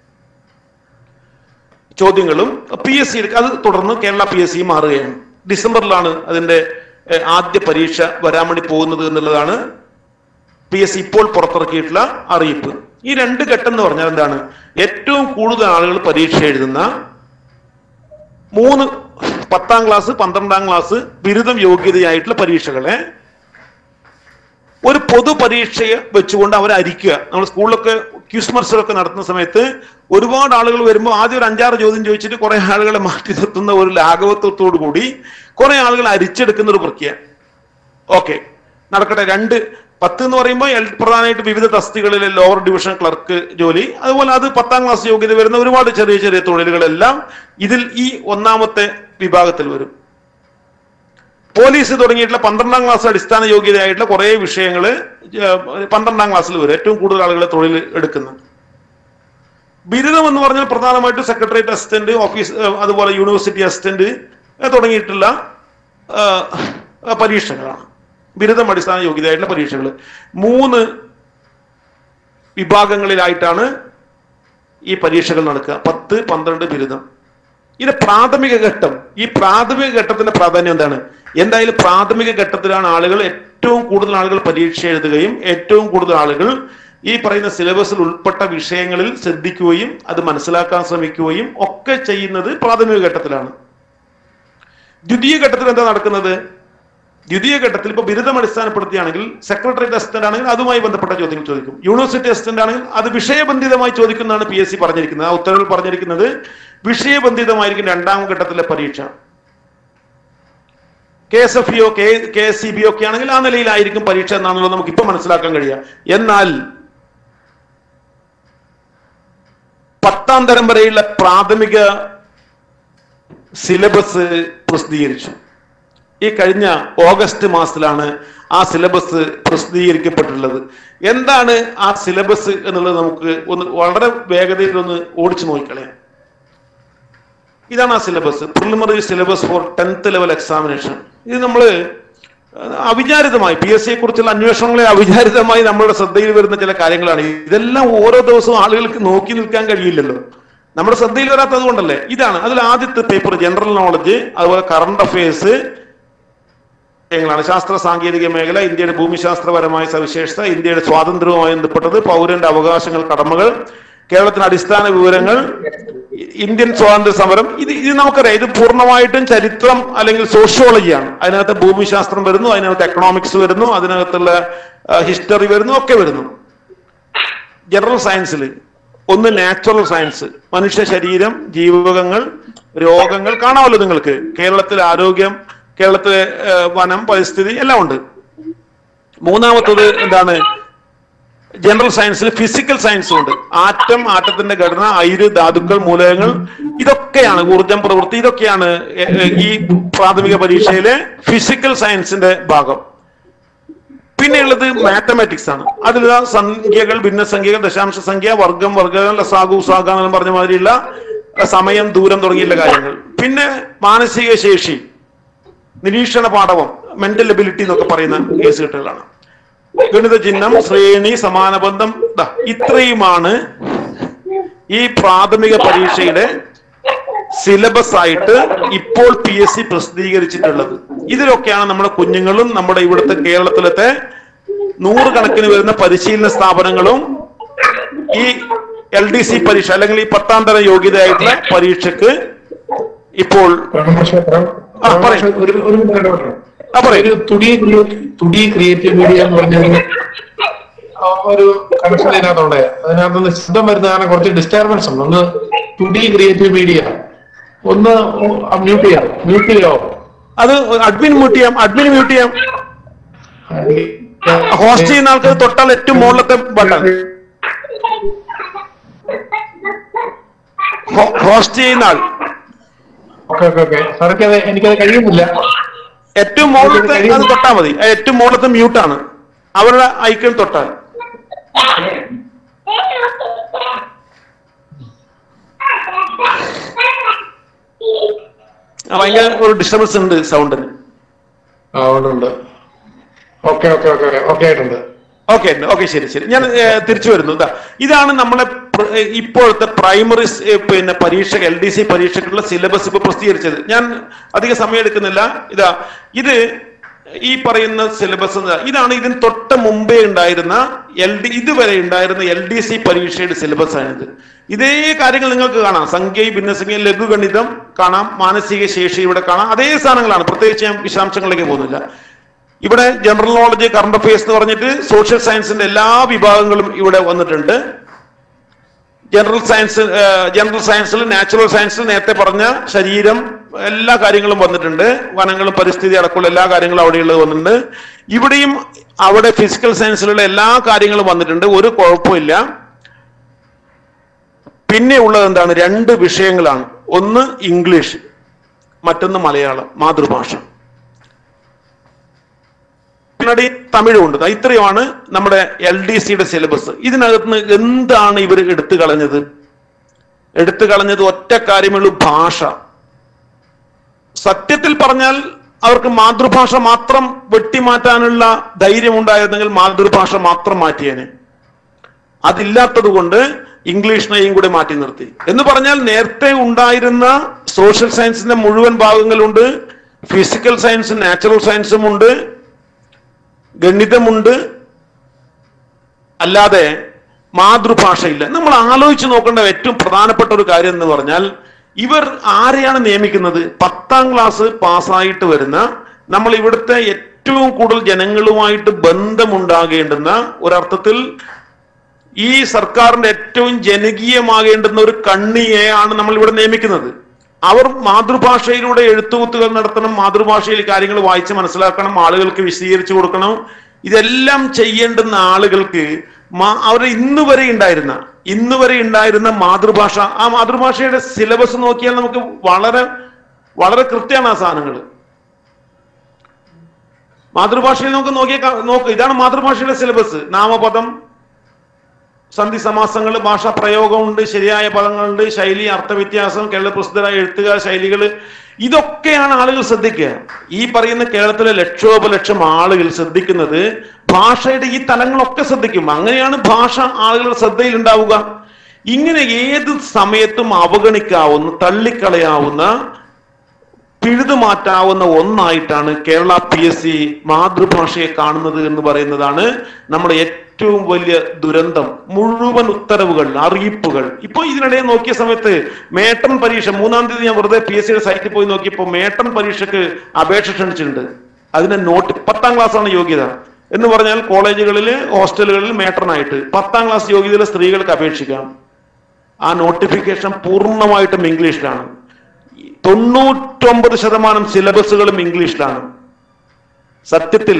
ചോദ്യങ്ങളും പി എസ് സി അത് തുടർന്ന് കേരള പി എസ് സി മാറുകയാണ് ഡിസംബറിലാണ് അതിന്റെ ഏഹ്, ആദ്യ പരീക്ഷ വരാൻ വേണ്ടി പോകുന്നത് എന്നുള്ളതാണ് പി എസ് സി ഇപ്പോൾ പുറത്തിറക്കിയിട്ടുള്ള അറിയിപ്പ് ഈ രണ്ട് ഘട്ടം എന്ന് പറഞ്ഞാൽ എന്താണ് ഏറ്റവും കൂടുതൽ ആളുകൾ പരീക്ഷ എഴുതുന്ന മൂന്ന് പത്താം ക്ലാസ് പന്ത്രണ്ടാം ക്ലാസ് ബിരുദം യോഗ്യതയായിട്ടുള്ള പരീക്ഷകളെ ഒരു പൊതു പരീക്ഷയെ വെച്ചുകൊണ്ട് അവരെ അരിക്കുക നമ്മൾ സ്കൂളിലൊക്കെ ക്യൂസ് മത്സരമൊക്കെ നടത്തുന്ന സമയത്ത് ഒരുപാട് ആളുകൾ വരുമ്പോൾ ആദ്യം ഒരു അഞ്ചാറ് ചോദ്യം ചോദിച്ചിട്ട് കുറെ ആളുകളെ മാറ്റി നിർത്തുന്ന ഒരു ലാഘവത്വത്തോടു കൂടി കുറെ ആളുകൾ അരിച്ചെടുക്കുന്ന ഒരു പ്രക്രിയ ഓക്കെ നടക്കട്ടെ രണ്ട് പത്ത് എന്ന് പറയുമ്പോൾ എൽ- പ്രധാനമായിട്ട് വിവിധ തസ്തികളിലെ ലോവർ ഡിവിഷൻ ക്ലർക്ക് ജോലി അതുപോലെ അത് പത്താം ക്ലാസ് യോഗ്യത വരുന്ന ഒരുപാട് ചെറിയ ചെറിയ തൊഴിലുകളെല്ലാം ഇതിൽ ഈ ഒന്നാമത്തെ വിഭാഗത്തിൽ വരും പോലീസ് തുടങ്ങിയിട്ടുള്ള പന്ത്രണ്ടാം ക്ലാസ് അടിസ്ഥാന യോഗ്യതയായിട്ടുള്ള കുറെ വിഷയങ്ങൾ പന്ത്രണ്ടാം ക്ലാസ്സിൽ വരും ഏറ്റവും കൂടുതൽ ആളുകളെ തൊഴിൽ എടുക്കുന്നത് ബിരുദം എന്ന് പറഞ്ഞാൽ പ്രധാനമായിട്ടും സെക്രട്ടേറിയറ്റ് അസിസ്റ്റന്റ് ഓഫീസ് ഏഹ്, അതുപോലെ യൂണിവേഴ്സിറ്റി അസിസ്റ്റന്റ് ഏഹ്, തുടങ്ങിയിട്ടുള്ള ഏഹ്, ഏഹ്, പരീക്ഷകളാണ് ബിരുദം അടിസ്ഥാന യോഗ്യതയായിട്ടുള്ള പരീക്ഷകൾ മൂന്ന് വിഭാഗങ്ങളിലായിട്ടാണ് ഈ പരീക്ഷകൾ നടക്കുക പത്ത് പന്ത്രണ്ട് ബിരുദം ഇത് പ്രാഥമിക ഘട്ടം ഈ പ്രാഥമിക ഘട്ടത്തിന്റെ പ്രാധാന്യം എന്താണ് എന്തായാലും പ്രാഥമിക ഘട്ടത്തിലാണ് ആളുകൾ ഏറ്റവും കൂടുതൽ ആളുകൾ പരീക്ഷ എഴുതുകയും ഏറ്റവും കൂടുതൽ ആളുകൾ ഈ പറയുന്ന സിലബസിൽ ഉൾപ്പെട്ട വിഷയങ്ങളിൽ ശ്രദ്ധിക്കുകയും അത് മനസ്സിലാക്കാൻ ശ്രമിക്കുകയും ഒക്കെ ചെയ്യുന്നത് പ്രാഥമിക ഘട്ടത്തിലാണ് ദ്വിതീയ ഘട്ടത്തിൽ എന്താ നടക്കുന്നത് ദ്വിതീയ ഘട്ടത്തിൽ ഇപ്പൊ ബിരുദം അടിസ്ഥാനപ്പെടുത്തിയാണെങ്കിൽ സെക്രട്ടറിയേറ്റ് അസിസ്റ്റന്റ് ആണെങ്കിൽ അതുമായി ബന്ധപ്പെട്ട ചോദ്യങ്ങൾ ചോദിക്കും യൂണിവേഴ്സിറ്റി അസിസ്റ്റന്റ് ആണെങ്കിൽ അത് വിഷയബന്ധിതമായി ചോദിക്കുന്നതാണ് പി എസ് സി പറഞ്ഞിരിക്കുന്നത് ആ ഉത്തരവിൽ പറഞ്ഞിരിക്കുന്നത് വിഷയബന്ധിതമായിരിക്കും രണ്ടാം ഘട്ടത്തിലെ പരീക്ഷ കെ എസ് എഫ് ഇഒ K K S C B ഒക്കെ ആണെങ്കിൽ ആ നിലയിലായിരിക്കും പരീക്ഷ എന്നാണുള്ളത് നമുക്ക് ഇപ്പൊ മനസ്സിലാക്കാൻ കഴിയുക എന്നാൽ പത്താം തരം വരെയുള്ള പ്രാഥമിക സിലബസ് പ്രസിദ്ധീകരിച്ചു ഈ കഴിഞ്ഞ ഓഗസ്റ്റ് മാസത്തിലാണ് ആ സിലബസ് പ്രസിദ്ധീകരിക്കപ്പെട്ടിട്ടുള്ളത് എന്താണ് ആ സിലബസ് എന്നുള്ളത് നമുക്ക് ഒന്ന് വളരെ വേഗതയിൽ ഒന്ന് ഓടിച്ചു നോക്കിക്കളയാം ഇതാണ് ആ syllabus preliminary syllabus for tenth level examination ഇത് നമ്മൾ അവിചാരിതമായി പി എസ് സിയെ കുറിച്ചുള്ള അന്വേഷണങ്ങളെ അവിചാരിതമായി നമ്മളുടെ ശ്രദ്ധയിൽ വരുന്ന ചില കാര്യങ്ങളാണ് ഇതെല്ലാം ഓരോ ദിവസവും ആളുകൾക്ക് നോക്കി നിൽക്കാൻ കഴിയില്ലല്ലോ നമ്മുടെ ശ്രദ്ധയിൽ വരാത്തത് കൊണ്ടല്ലേ ഇതാണ് അതിൽ ആദ്യത്തെ പേപ്പർ ജനറൽ നോളജ് അതുപോലെ കറണ്ട് അഫയേഴ്സ് വിഷയങ്ങളാണ് ശാസ്ത്ര സാങ്കേതിക മേഖല ഇന്ത്യയുടെ ഭൂമിശാസ്ത്രപരമായ സവിശേഷത ഇന്ത്യയുടെ സ്വാതന്ത്ര്യവുമായി ബന്ധപ്പെട്ടത് പൗരന്റെ അവകാശങ്ങൾ കടമകൾ കേരളത്തിന്റെ അടിസ്ഥാന വിവരങ്ങൾ ഇ- ഇന്ത്യൻ സ്വാതന്ത്ര്യ സമരം ഇത് ഇത് നമുക്കറിയാം ഇത് പൂർണ്ണമായിട്ടും ചരിത്രം അല്ലെങ്കിൽ സോഷ്യോളജിയാണ് അതിനകത്ത് ഭൂമിശാസ്ത്രം വരുന്നു അതിനകത്ത് എക്കണോമിക്സ് വരുന്നു അതിനകത്തുള്ള ഹിസ്റ്ററി വരുന്നു ഒക്കെ വരുന്നു ജനറൽ സയൻസിൽ ഒന്ന് നാച്ചുറൽ സയൻസ് മനുഷ്യ ശരീരം ജീവകങ്ങൾ രോഗങ്ങൾ കാണാമല്ലോ നിങ്ങൾക്ക് കേരളത്തിലെ ആരോഗ്യം കേരളത്തിലെ ഏഹ്, വനം പരിസ്ഥിതി എല്ലാം ഉണ്ട് മൂന്നാമത്തത് എന്താണ് ജനറൽ സയൻസിൽ ഫിസിക്കൽ സയൻസും ഉണ്ട് ആറ്റം ആറ്റത്തിന്റെ ഘടന അയിര് ധാതുക്കൾ മൂലകങ്ങൾ ഇതൊക്കെയാണ് ഊർജം പ്രവൃത്തി ഇതൊക്കെയാണ് എ- എ- ഈ പ്രാഥമിക പരീക്ഷയിലെ ഫിസിക്കൽ സയൻസിന്റെ ഭാഗം പിന്നെയുള്ളത് മാത്തമാറ്റിക്സ് ആണ് അതിൽ സംഖ്യകൾ ഭിന്നസംഖ്യകൾ ദശാംശ സംഖ്യ വർഗം വർഗങ്ങൾ ലസാഗു സാഗ എന്ന് പറഞ്ഞ മാതിരിയുള്ള സമയം ദൂരം തുടങ്ങിയുള്ള കാര്യങ്ങൾ പിന്നെ മാനസിക ശേഷി നിരീക്ഷണ പാഠവം മെന്റൽ എബിലിറ്റി എന്നൊക്കെ പറയുന്ന കേസ് കെട്ടുകളാണ് ഗണിത ചിഹ്നം ശ്രേണി സമാനബന്ധം ദാ ഇത്രയുമാണ് ഈ പ്രാഥമിക പരീക്ഷയുടെ സിലബസ് ആയിട്ട് ഇപ്പോൾ പി എസ് സി പ്രസിദ്ധീകരിച്ചിട്ടുള്ളത് ഇതിലൊക്കെയാണ് നമ്മുടെ കുഞ്ഞുങ്ങളും നമ്മുടെ ഇവിടുത്തെ കേരളത്തിലത്തെ നൂറുകണക്കിന് വരുന്ന പരിശീലന സ്ഥാപനങ്ങളും ഈ എൽ ഡി സി പരീക്ഷ അല്ലെങ്കിൽ ഈ പത്താം തരം യോഗ്യതയായിട്ടുള്ള പരീക്ഷക്ക് ഇപ്പോൾ ആ, പറയൂ. ഒരു ഒരു മിനിറ്റ് ഇടപെടണം. ആ, പറയൂ. ഒരു തുടി തുടി ക്രിയേറ്റീവ് മീഡിയ എന്ന് പറഞ്ഞൊരു ആ, ഒരു കണക്ഷൻ ഇതിനകത്തുണ്ട് അതിനകത്തുനിന്ന് ശബ്ദം വരുന്ന കാരണം കുറച്ച് ഡിസ്റ്റർബൻസ് ഉണ്ട് ഒന്ന് തുടി ക്രിയേറ്റീവ് മീഡിയ ഒന്ന് മ്യൂട്ട് ചെയ്യാം മ്യൂട്ട് ചെയ്യാമോ അത് അഡ്മിൻ മ്യൂട്ട് ചെയ്യാം അഡ്മിൻ മ്യൂട്ട് ചെയ്യാം ഹോസ്റ്റ് ചെയ്യുന്ന ആൾക്ക് തൊട്ടാൽ ഏറ്റവും മുകളിലത്തെ ബട്ടൺ ഹോസ്റ്റ് ചെയ്യുന്ന ആൾ ഓക്കെ ഓക്കെ ഓക്കെ സാറൊക്കെ അത് എനിക്കത് കഴിയുന്നില്ല ഏറ്റവും മുകളിലത്തെ അത് തൊട്ടാൽ മതി ഏറ്റവും മുകളിലത്തെ മ്യൂട്ടാണ് അവരുടെ ഐക്കൺ തൊട്ടാൽ ആ, ഭയങ്കര ഒരു ഡിസ്റ്റർബൻസ് ഉണ്ട് സൗണ്ടിന് ആ ഉണ്ട് ഉണ്ട് ഓക്കെ ഓക്കെ ഓക്കെ ഓക്കെ ആയിട്ടുണ്ട് ഓക്കെ ഓക്കെ ശരി ശരി ഞാൻ ഏ, തിരിച്ചു വരുന്നു ഇതാ ഇതാണ് നമ്മളെ പ്ര- ഏ, ഇപ്പോഴത്തെ പ്രൈമറി സ്- ഏ, പിന്നെ പരീക്ഷ എൽ ഡി സി പരീക്ഷയ്ക്കുള്ള സിലബസ് ഇപ്പൊ പ്രസിദ്ധീകരിച്ചത് ഞാൻ അധിക സമയം എടുക്കുന്നില്ല ഇതാ ഇത് ഈ പറയുന്ന സിലബസ് ഇതാണ് ഇതിന് തൊട്ട് മുമ്പേ ഉണ്ടായിരുന്ന എൽ ഡി ഇതുവരെ ഉണ്ടായിരുന്ന എൽ ഡി സി പരീക്ഷയുടെ സിലബസ് ആണിത് ഇതേ കാര്യങ്ങൾ നിങ്ങൾക്ക് കാണാം സംഖ്യ ഭിന്നസംഖ്യ ലഘുഗണിതം കാണാം മാനസിക ശേഷി ഇവിടെ കാണാം അതേ സാധനങ്ങളാണ് പ്രത്യേകിച്ച് ഞാൻ വിശദാംശങ്ങളിലേക്ക് പോകുന്നില്ല ഇവിടെ ജനറൽ നോളജ് കറണ്ട് അഫയേഴ്സ് എന്ന് പറഞ്ഞിട്ട് സോഷ്യൽ സയൻസിന്റെ എല്ലാ വിഭാഗങ്ങളും ഇവിടെ വന്നിട്ടുണ്ട് ജനറൽ സയൻസ് ജനറൽ സയൻസിൽ നാച്ചുറൽ സയൻസിൽ നേരത്തെ പറഞ്ഞ ശരീരം എല്ലാ കാര്യങ്ങളും വന്നിട്ടുണ്ട് വനങ്ങളും പരിസ്ഥിതി അടക്കമുള്ള എല്ലാ കാര്യങ്ങളും അവിടെയുള്ളത് വന്നിട്ടുണ്ട് ഇവിടെയും അവിടെ ഫിസിക്കൽ സയൻസിലുള്ള എല്ലാ കാര്യങ്ങളും വന്നിട്ടുണ്ട് ഒരു കുഴപ്പമില്ല പിന്നെ ഉള്ളത് എന്താണ് രണ്ട് വിഷയങ്ങളാണ് ഒന്ന് ഇംഗ്ലീഷ് മറ്റൊന്ന് മലയാളം മാതൃഭാഷ പിന്നീട് തമിഴുണ്ട് ദാ ഇത്രയുമാണ് നമ്മുടെ എൽ ഡി സിയുടെ സിലബസ് ഇതിനകത്ത് നിന്ന് എന്താണ് ഇവർ എടുത്തു കളഞ്ഞത് എടുത്തു കളഞ്ഞത് ഒറ്റ കാര്യമുള്ളൂ ഭാഷ സത്യത്തിൽ പറഞ്ഞാൽ അവർക്ക് മാതൃഭാഷ മാത്രം വെട്ടിമാറ്റാനുള്ള ധൈര്യം ഉണ്ടായിരുന്നെങ്കിൽ മാതൃഭാഷ മാത്രം മാറ്റിയേനെ അതില്ലാത്തത് കൊണ്ട് ഇംഗ്ലീഷിനെയും കൂടെ മാറ്റി നിർത്തി എന്ന് പറഞ്ഞാൽ നേരത്തെ ഉണ്ടായിരുന്ന സോഷ്യൽ സയൻസിന്റെ മുഴുവൻ ഭാഗങ്ങളുണ്ട് ഫിസിക്കൽ സയൻസും നാച്ചുറൽ സയൻസും ഉണ്ട് ഗണിതമുണ്ട് അല്ലാതെ മാതൃഭാഷയില്ല നമ്മൾ ആലോചിച്ച് നോക്കേണ്ട ഏറ്റവും പ്രധാനപ്പെട്ട ഒരു കാര്യം എന്ന് പറഞ്ഞാൽ ഇവർ ആരെയാണ് നിയമിക്കുന്നത് പത്താം ക്ലാസ് പാസ്സായിട്ട് വരുന്ന നമ്മൾ ഇവിടുത്തെ ഏറ്റവും കൂടുതൽ ജനങ്ങളുമായിട്ട് ബന്ധമുണ്ടാകേണ്ടുന്ന ഒരർത്ഥത്തിൽ ഈ സർക്കാരിന്റെ ഏറ്റവും ജനകീയമാകേണ്ടുന്ന ഒരു കണ്ണിയെയാണ് നമ്മൾ ഇവിടെ നിയമിക്കുന്നത് അവർ മാതൃഭാഷയിലൂടെ എഴുത്തുകുത്തുകൾ നടത്തണം മാതൃഭാഷയിൽ കാര്യങ്ങൾ വായിച്ച് മനസ്സിലാക്കണം ആളുകൾക്ക് വിശദീകരിച്ചു കൊടുക്കണം ഇതെല്ലാം ചെയ്യേണ്ടുന്ന ആളുകൾക്ക് മാ- അവരുടെ ഇന്ന് വരെ ഉണ്ടായിരുന്ന ഇന്ന് വരെ ഉണ്ടായിരുന്ന മാതൃഭാഷ ആ മാതൃഭാഷയുടെ സിലബസ് നോക്കിയാൽ നമുക്ക് വളരെ വളരെ കൃത്യമാണ് ആ സാധനങ്ങൾ മാതൃഭാഷയിൽ നമുക്ക് നോക്കിയാൽ കാ- നോക്ക് ഇതാണ് മാതൃഭാഷയുടെ സിലബസ് നാമപദം സന്ധി സമാസങ്ങൾ ഭാഷാ പ്രയോഗമുണ്ട് ശരിയായ പദങ്ങളുണ്ട് ശൈലി അർത്ഥവ്യത്യാസം കേരള പ്രസിദ്ധരായ എഴുത്തുകാർ ശൈലികൾ ഇതൊക്കെയാണ് ആളുകൾ ശ്രദ്ധിക്കുക ഈ പറയുന്ന കേരളത്തിലെ ലക്ഷോപലക്ഷം ആളുകൾ ശ്രദ്ധിക്കുന്നത് ഭാഷയുടെ ഈ തലങ്ങളൊക്കെ ശ്രദ്ധിക്കും അങ്ങനെയാണ് ഭാഷ ആളുകളുടെ ശ്രദ്ധയിൽ ഉണ്ടാവുക ഇങ്ങനെ ഏത് സമയത്തും അവഗണിക്കാവുന്ന തള്ളിക്കളയാവുന്ന പിഴുതു മാറ്റാവുന്ന ഒന്നായിട്ടാണ് കേരള പി എസ് സി മാതൃഭാഷയെ കാണുന്നത് എന്ന് പറയുന്നതാണ് നമ്മുടെ ഏറ്റവും വലിയ ദുരന്തം മുഴുവൻ ഉത്തരവുകൾ അറിയിപ്പുകൾ ഇപ്പൊ ഇതിനിടെ നോക്കിയ സമയത്ത് മേട്ടൺ പരീക്ഷ മൂന്നാം തീയതി ഞാൻ വെറുതെ പി എസ് സിയുടെ സൈറ്റിൽ പോയി നോക്കിയപ്പോൾ മേട്ടൺ പരീക്ഷയ്ക്ക് അപേക്ഷ ക്ഷണിച്ചിട്ടുണ്ട് അതിന്റെ നോട്ട് പത്താം ക്ലാസ് ആണ് യോഗ്യത എന്ന് പറഞ്ഞാൽ കോളേജുകളിൽ ഹോസ്റ്റലുകളിൽ മേട്ടറായിട്ട് പത്താം ക്ലാസ് യോഗ്യതയിലെ സ്ത്രീകൾക്ക് അപേക്ഷിക്കാം ആ നോട്ടിഫിക്കേഷൻ പൂർണ്ണമായിട്ടും ഇംഗ്ലീഷിലാണ് തൊണ്ണൂറ്റൊമ്പത് ശതമാനം സിലബസുകളും ഇംഗ്ലീഷിലാണ് സത്യത്തിൽ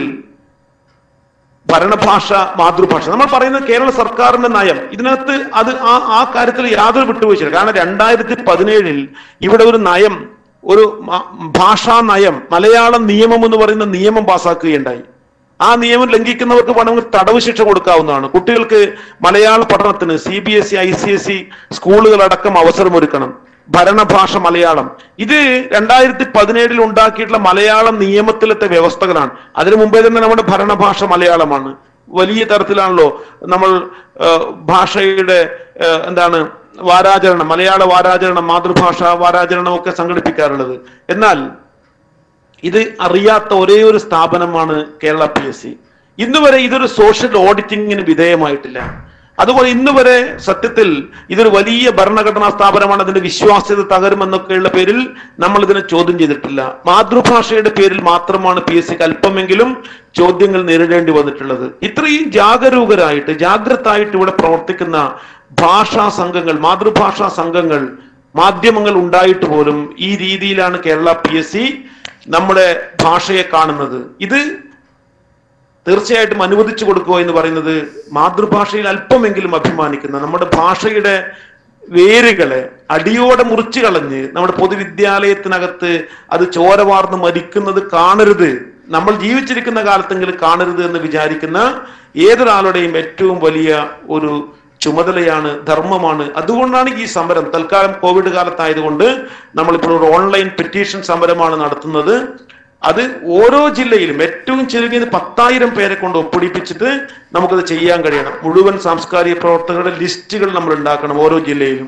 ഭരണഭാഷ മാതൃഭാഷ നമ്മൾ പറയുന്നത് കേരള സർക്കാരിന്റെ നയം ഇതിനകത്ത് അത് ആ ആ കാര്യത്തിൽ യാതൊരു വിട്ടുവീഴ്ചയില്ല കാരണം രണ്ടായിരത്തി പതിനേഴിൽ ഇവിടെ ഒരു നയം ഒരു മ- ഭാഷാ നയം മലയാളം നിയമം എന്ന് പറയുന്ന നിയമം പാസാക്കുകയുണ്ടായി ആ നിയമം ലംഘിക്കുന്നവർക്ക് വേണമെങ്കിൽ തടവ് ശിക്ഷ കൊടുക്കാവുന്നതാണ് കുട്ടികൾക്ക് മലയാള പഠനത്തിന് C B S E I C S E സ്കൂളുകളടക്കം അവസരമൊരുക്കണം ഭരണഭാഷ മലയാളം ഇത് രണ്ടായിരത്തി പതിനേഴിൽ ഉണ്ടാക്കിയിട്ടുള്ള മലയാളം നിയമത്തിലത്തെ വ്യവസ്ഥകളാണ് അതിനു മുമ്പേ തന്നെ നമ്മുടെ ഭരണഭാഷ മലയാളമാണ് വലിയ തരത്തിലാണല്ലോ നമ്മൾ ആ, ഭാഷയുടെ ആ, എന്താണ് വാരാചരണം മലയാള വാരാചരണം മാതൃഭാഷ വാരാചരണം ഒക്കെ സംഘടിപ്പിക്കാറുള്ളത് എന്നാൽ ഇത് അറിയാത്ത ഒരേ ഒരു സ്ഥാപനമാണ് കേരള പി എസ് സി ഇന്ന് വരെ ഇതൊരു സോഷ്യൽ ഓഡിറ്റിങ്ങിന് വിധേയമായിട്ടില്ല അതുപോലെ ഇന്ന് വരെ സത്യത്തിൽ ഇതൊരു വലിയ ഭരണഘടനാ സ്ഥാപനമാണ് അതിന്റെ വിശ്വാസ്യത തകരുമെന്നൊക്കെയുള്ള പേരിൽ നമ്മൾ ഇതിനെ ചോദ്യം ചെയ്തിട്ടില്ല മാതൃഭാഷയുടെ പേരിൽ മാത്രമാണ് പി എസ് സിക്ക് അല്പമെങ്കിലും ചോദ്യങ്ങൾ നേരിടേണ്ടി വന്നിട്ടുള്ളത് ഇത്രയും ജാഗരൂകരായിട്ട് ജാഗ്രതായിട്ട് ഇവിടെ പ്രവർത്തിക്കുന്ന ഭാഷാ സംഘങ്ങൾ മാതൃഭാഷാ സംഘങ്ങൾ മാധ്യമങ്ങൾ ഉണ്ടായിട്ട് പോലും ഈ രീതിയിലാണ് കേരള പി എസ് സി നമ്മുടെ ഭാഷയെ കാണുന്നത് ഇത് തീർച്ചയായിട്ടും അനുവദിച്ചു കൊടുക്കുക എന്ന് പറയുന്നത് മാതൃഭാഷയിൽ അല്പമെങ്കിലും അഭിമാനിക്കുന്ന നമ്മുടെ ഭാഷയുടെ വേരുകളെ അടിയോടെ മുറിച്ചു കളഞ്ഞ് നമ്മുടെ പൊതുവിദ്യാലയത്തിനകത്ത് അത് ചോര വാർന്ന് മരിക്കുന്നത് കാണരുത് നമ്മൾ ജീവിച്ചിരിക്കുന്ന കാലത്തെങ്കിലും കാണരുത് എന്ന് വിചാരിക്കുന്ന ഏതൊരാളുടെയും ഏറ്റവും വലിയ ഒരു ചുമതലയാണ് ധർമ്മമാണ് അതുകൊണ്ടാണ് ഈ സമരം തൽക്കാലം കോവിഡ് കാലത്തായതുകൊണ്ട് നമ്മളിപ്പോൾ ഒരു ഓൺലൈൻ പെറ്റീഷൻ സമരമാണ് നടത്തുന്നത് അത് ഓരോ ജില്ലയിലും ഏറ്റവും ചുരുങ്ങിയത് പത്തായിരം പേരെ കൊണ്ട് ഒപ്പിടിപ്പിച്ചിട്ട് നമുക്കത് ചെയ്യാൻ കഴിയണം മുഴുവൻ സാംസ്കാരിക പ്രവർത്തകരുടെ ലിസ്റ്റുകൾ നമ്മൾ ഉണ്ടാക്കണം ഓരോ ജില്ലയിലും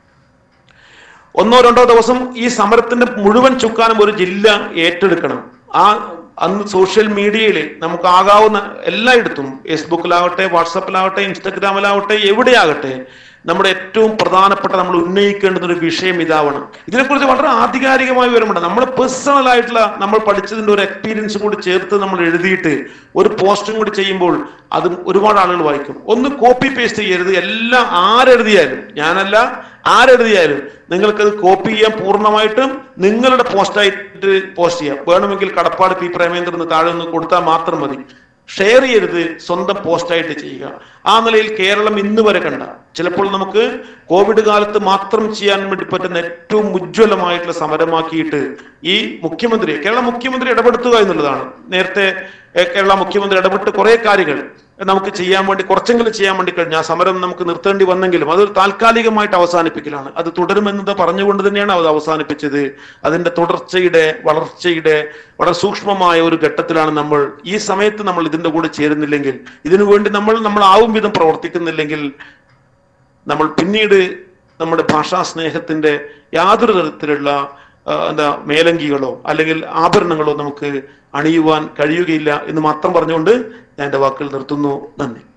ഒന്നോ രണ്ടോ ദിവസം ഈ സമരത്തിന്റെ മുഴുവൻ ചുക്കാനും ഒരു ജില്ല ഏറ്റെടുക്കണം ആ അന്ന് സോഷ്യൽ മീഡിയയിൽ നമുക്ക് ആകാവുന്ന എല്ലായിടത്തും ഫേസ്ബുക്കിലാവട്ടെ വാട്സപ്പിലാവട്ടെ ഇൻസ്റ്റഗ്രാമിലാവട്ടെ എവിടെയാകട്ടെ നമ്മുടെ ഏറ്റവും പ്രധാനപ്പെട്ട നമ്മൾ ഉന്നയിക്കേണ്ടുന്ന ഒരു വിഷയം ഇതാവണം ഇതിനെക്കുറിച്ച് വളരെ ആധികാരികമായ വിവരമുണ്ട് നമ്മൾ പേഴ്സണൽ ആയിട്ടുള്ള നമ്മൾ പഠിച്ചതിന്റെ ഒരു എക്സ്പീരിയൻസ് കൂടി ചേർത്ത് നമ്മൾ എഴുതിയിട്ട് ഒരു പോസ്റ്റും കൂടി ചെയ്യുമ്പോൾ അത് ഒരുപാട് ആളുകൾ വായിക്കും ഒന്ന് കോപ്പി പേസ്റ്റ് ചെയ്യരുത് എല്ലാം ആരെഴുതിയാലും ഞാനല്ല ആരെഴുതിയാലും നിങ്ങൾക്കത് കോപ്പി ചെയ്യാൻ പൂർണ്ണമായിട്ടും നിങ്ങളുടെ പോസ്റ്റായിട്ട് പോസ്റ്റ് ചെയ്യാം വേണമെങ്കിൽ കടപ്പാട് പി പ്രേമേന്ദ്രന് താഴെ ഒന്ന് കൊടുത്താൽ മാത്രം മതി ഷെയർ ചെയ്യരുത് സ്വന്തം പോസ്റ്റായിട്ട് ചെയ്യുക ആ നിലയിൽ കേരളം ഇന്ന് വരെ കണ്ട ചിലപ്പോൾ നമുക്ക് കോവിഡ് കാലത്ത് മാത്രം ചെയ്യാൻ വേണ്ടി പറ്റുന്ന ഏറ്റവും ഉജ്ജ്വലമായിട്ടുള്ള സമരമാക്കിയിട്ട് ഈ മുഖ്യമന്ത്രി കേരള മുഖ്യമന്ത്രി ഇടപെടുത്തുക എന്നുള്ളതാണ് നേരത്തെ ഏഹ്, കേരള മുഖ്യമന്ത്രി ഇടപെട്ട് കുറെ കാര്യങ്ങൾ നമുക്ക് ചെയ്യാൻ വേണ്ടി കുറച്ചെങ്കിലും ചെയ്യാൻ വേണ്ടി കഴിഞ്ഞ ആ സമരം നമുക്ക് നിർത്തേണ്ടി വന്നെങ്കിലും അത് താൽക്കാലികമായിട്ട് അവസാനിപ്പിക്കലാണ് അത് തുടരുമെന്നത് പറഞ്ഞുകൊണ്ട് തന്നെയാണ് അത് അവസാനിപ്പിച്ചത് അതിന്റെ തുടർച്ചയുടെ വളർച്ചയുടെ വളരെ സൂക്ഷ്മമായ ഒരു ഘട്ടത്തിലാണ് നമ്മൾ ഈ സമയത്ത് നമ്മൾ ഇതിന്റെ കൂടെ ചേരുന്നില്ലെങ്കിൽ ഇതിനു വേണ്ടി നമ്മൾ നമ്മൾ ആവും വിധം പ്രവർത്തിക്കുന്നില്ലെങ്കിൽ നമ്മൾ പിന്നീട് നമ്മുടെ ഭാഷാ സ്നേഹത്തിന്റെ യാതൊരു തരത്തിലുള്ള ആ, എന്താ മേലങ്കികളോ അല്ലെങ്കിൽ ആഭരണങ്ങളോ നമുക്ക് അണിയുവാൻ കഴിയുകയില്ല എന്ന് മാത്രം പറഞ്ഞുകൊണ്ട് ഞാൻ എൻ്റെ വാക്കുകൾ നിർത്തുന്നു നന്ദി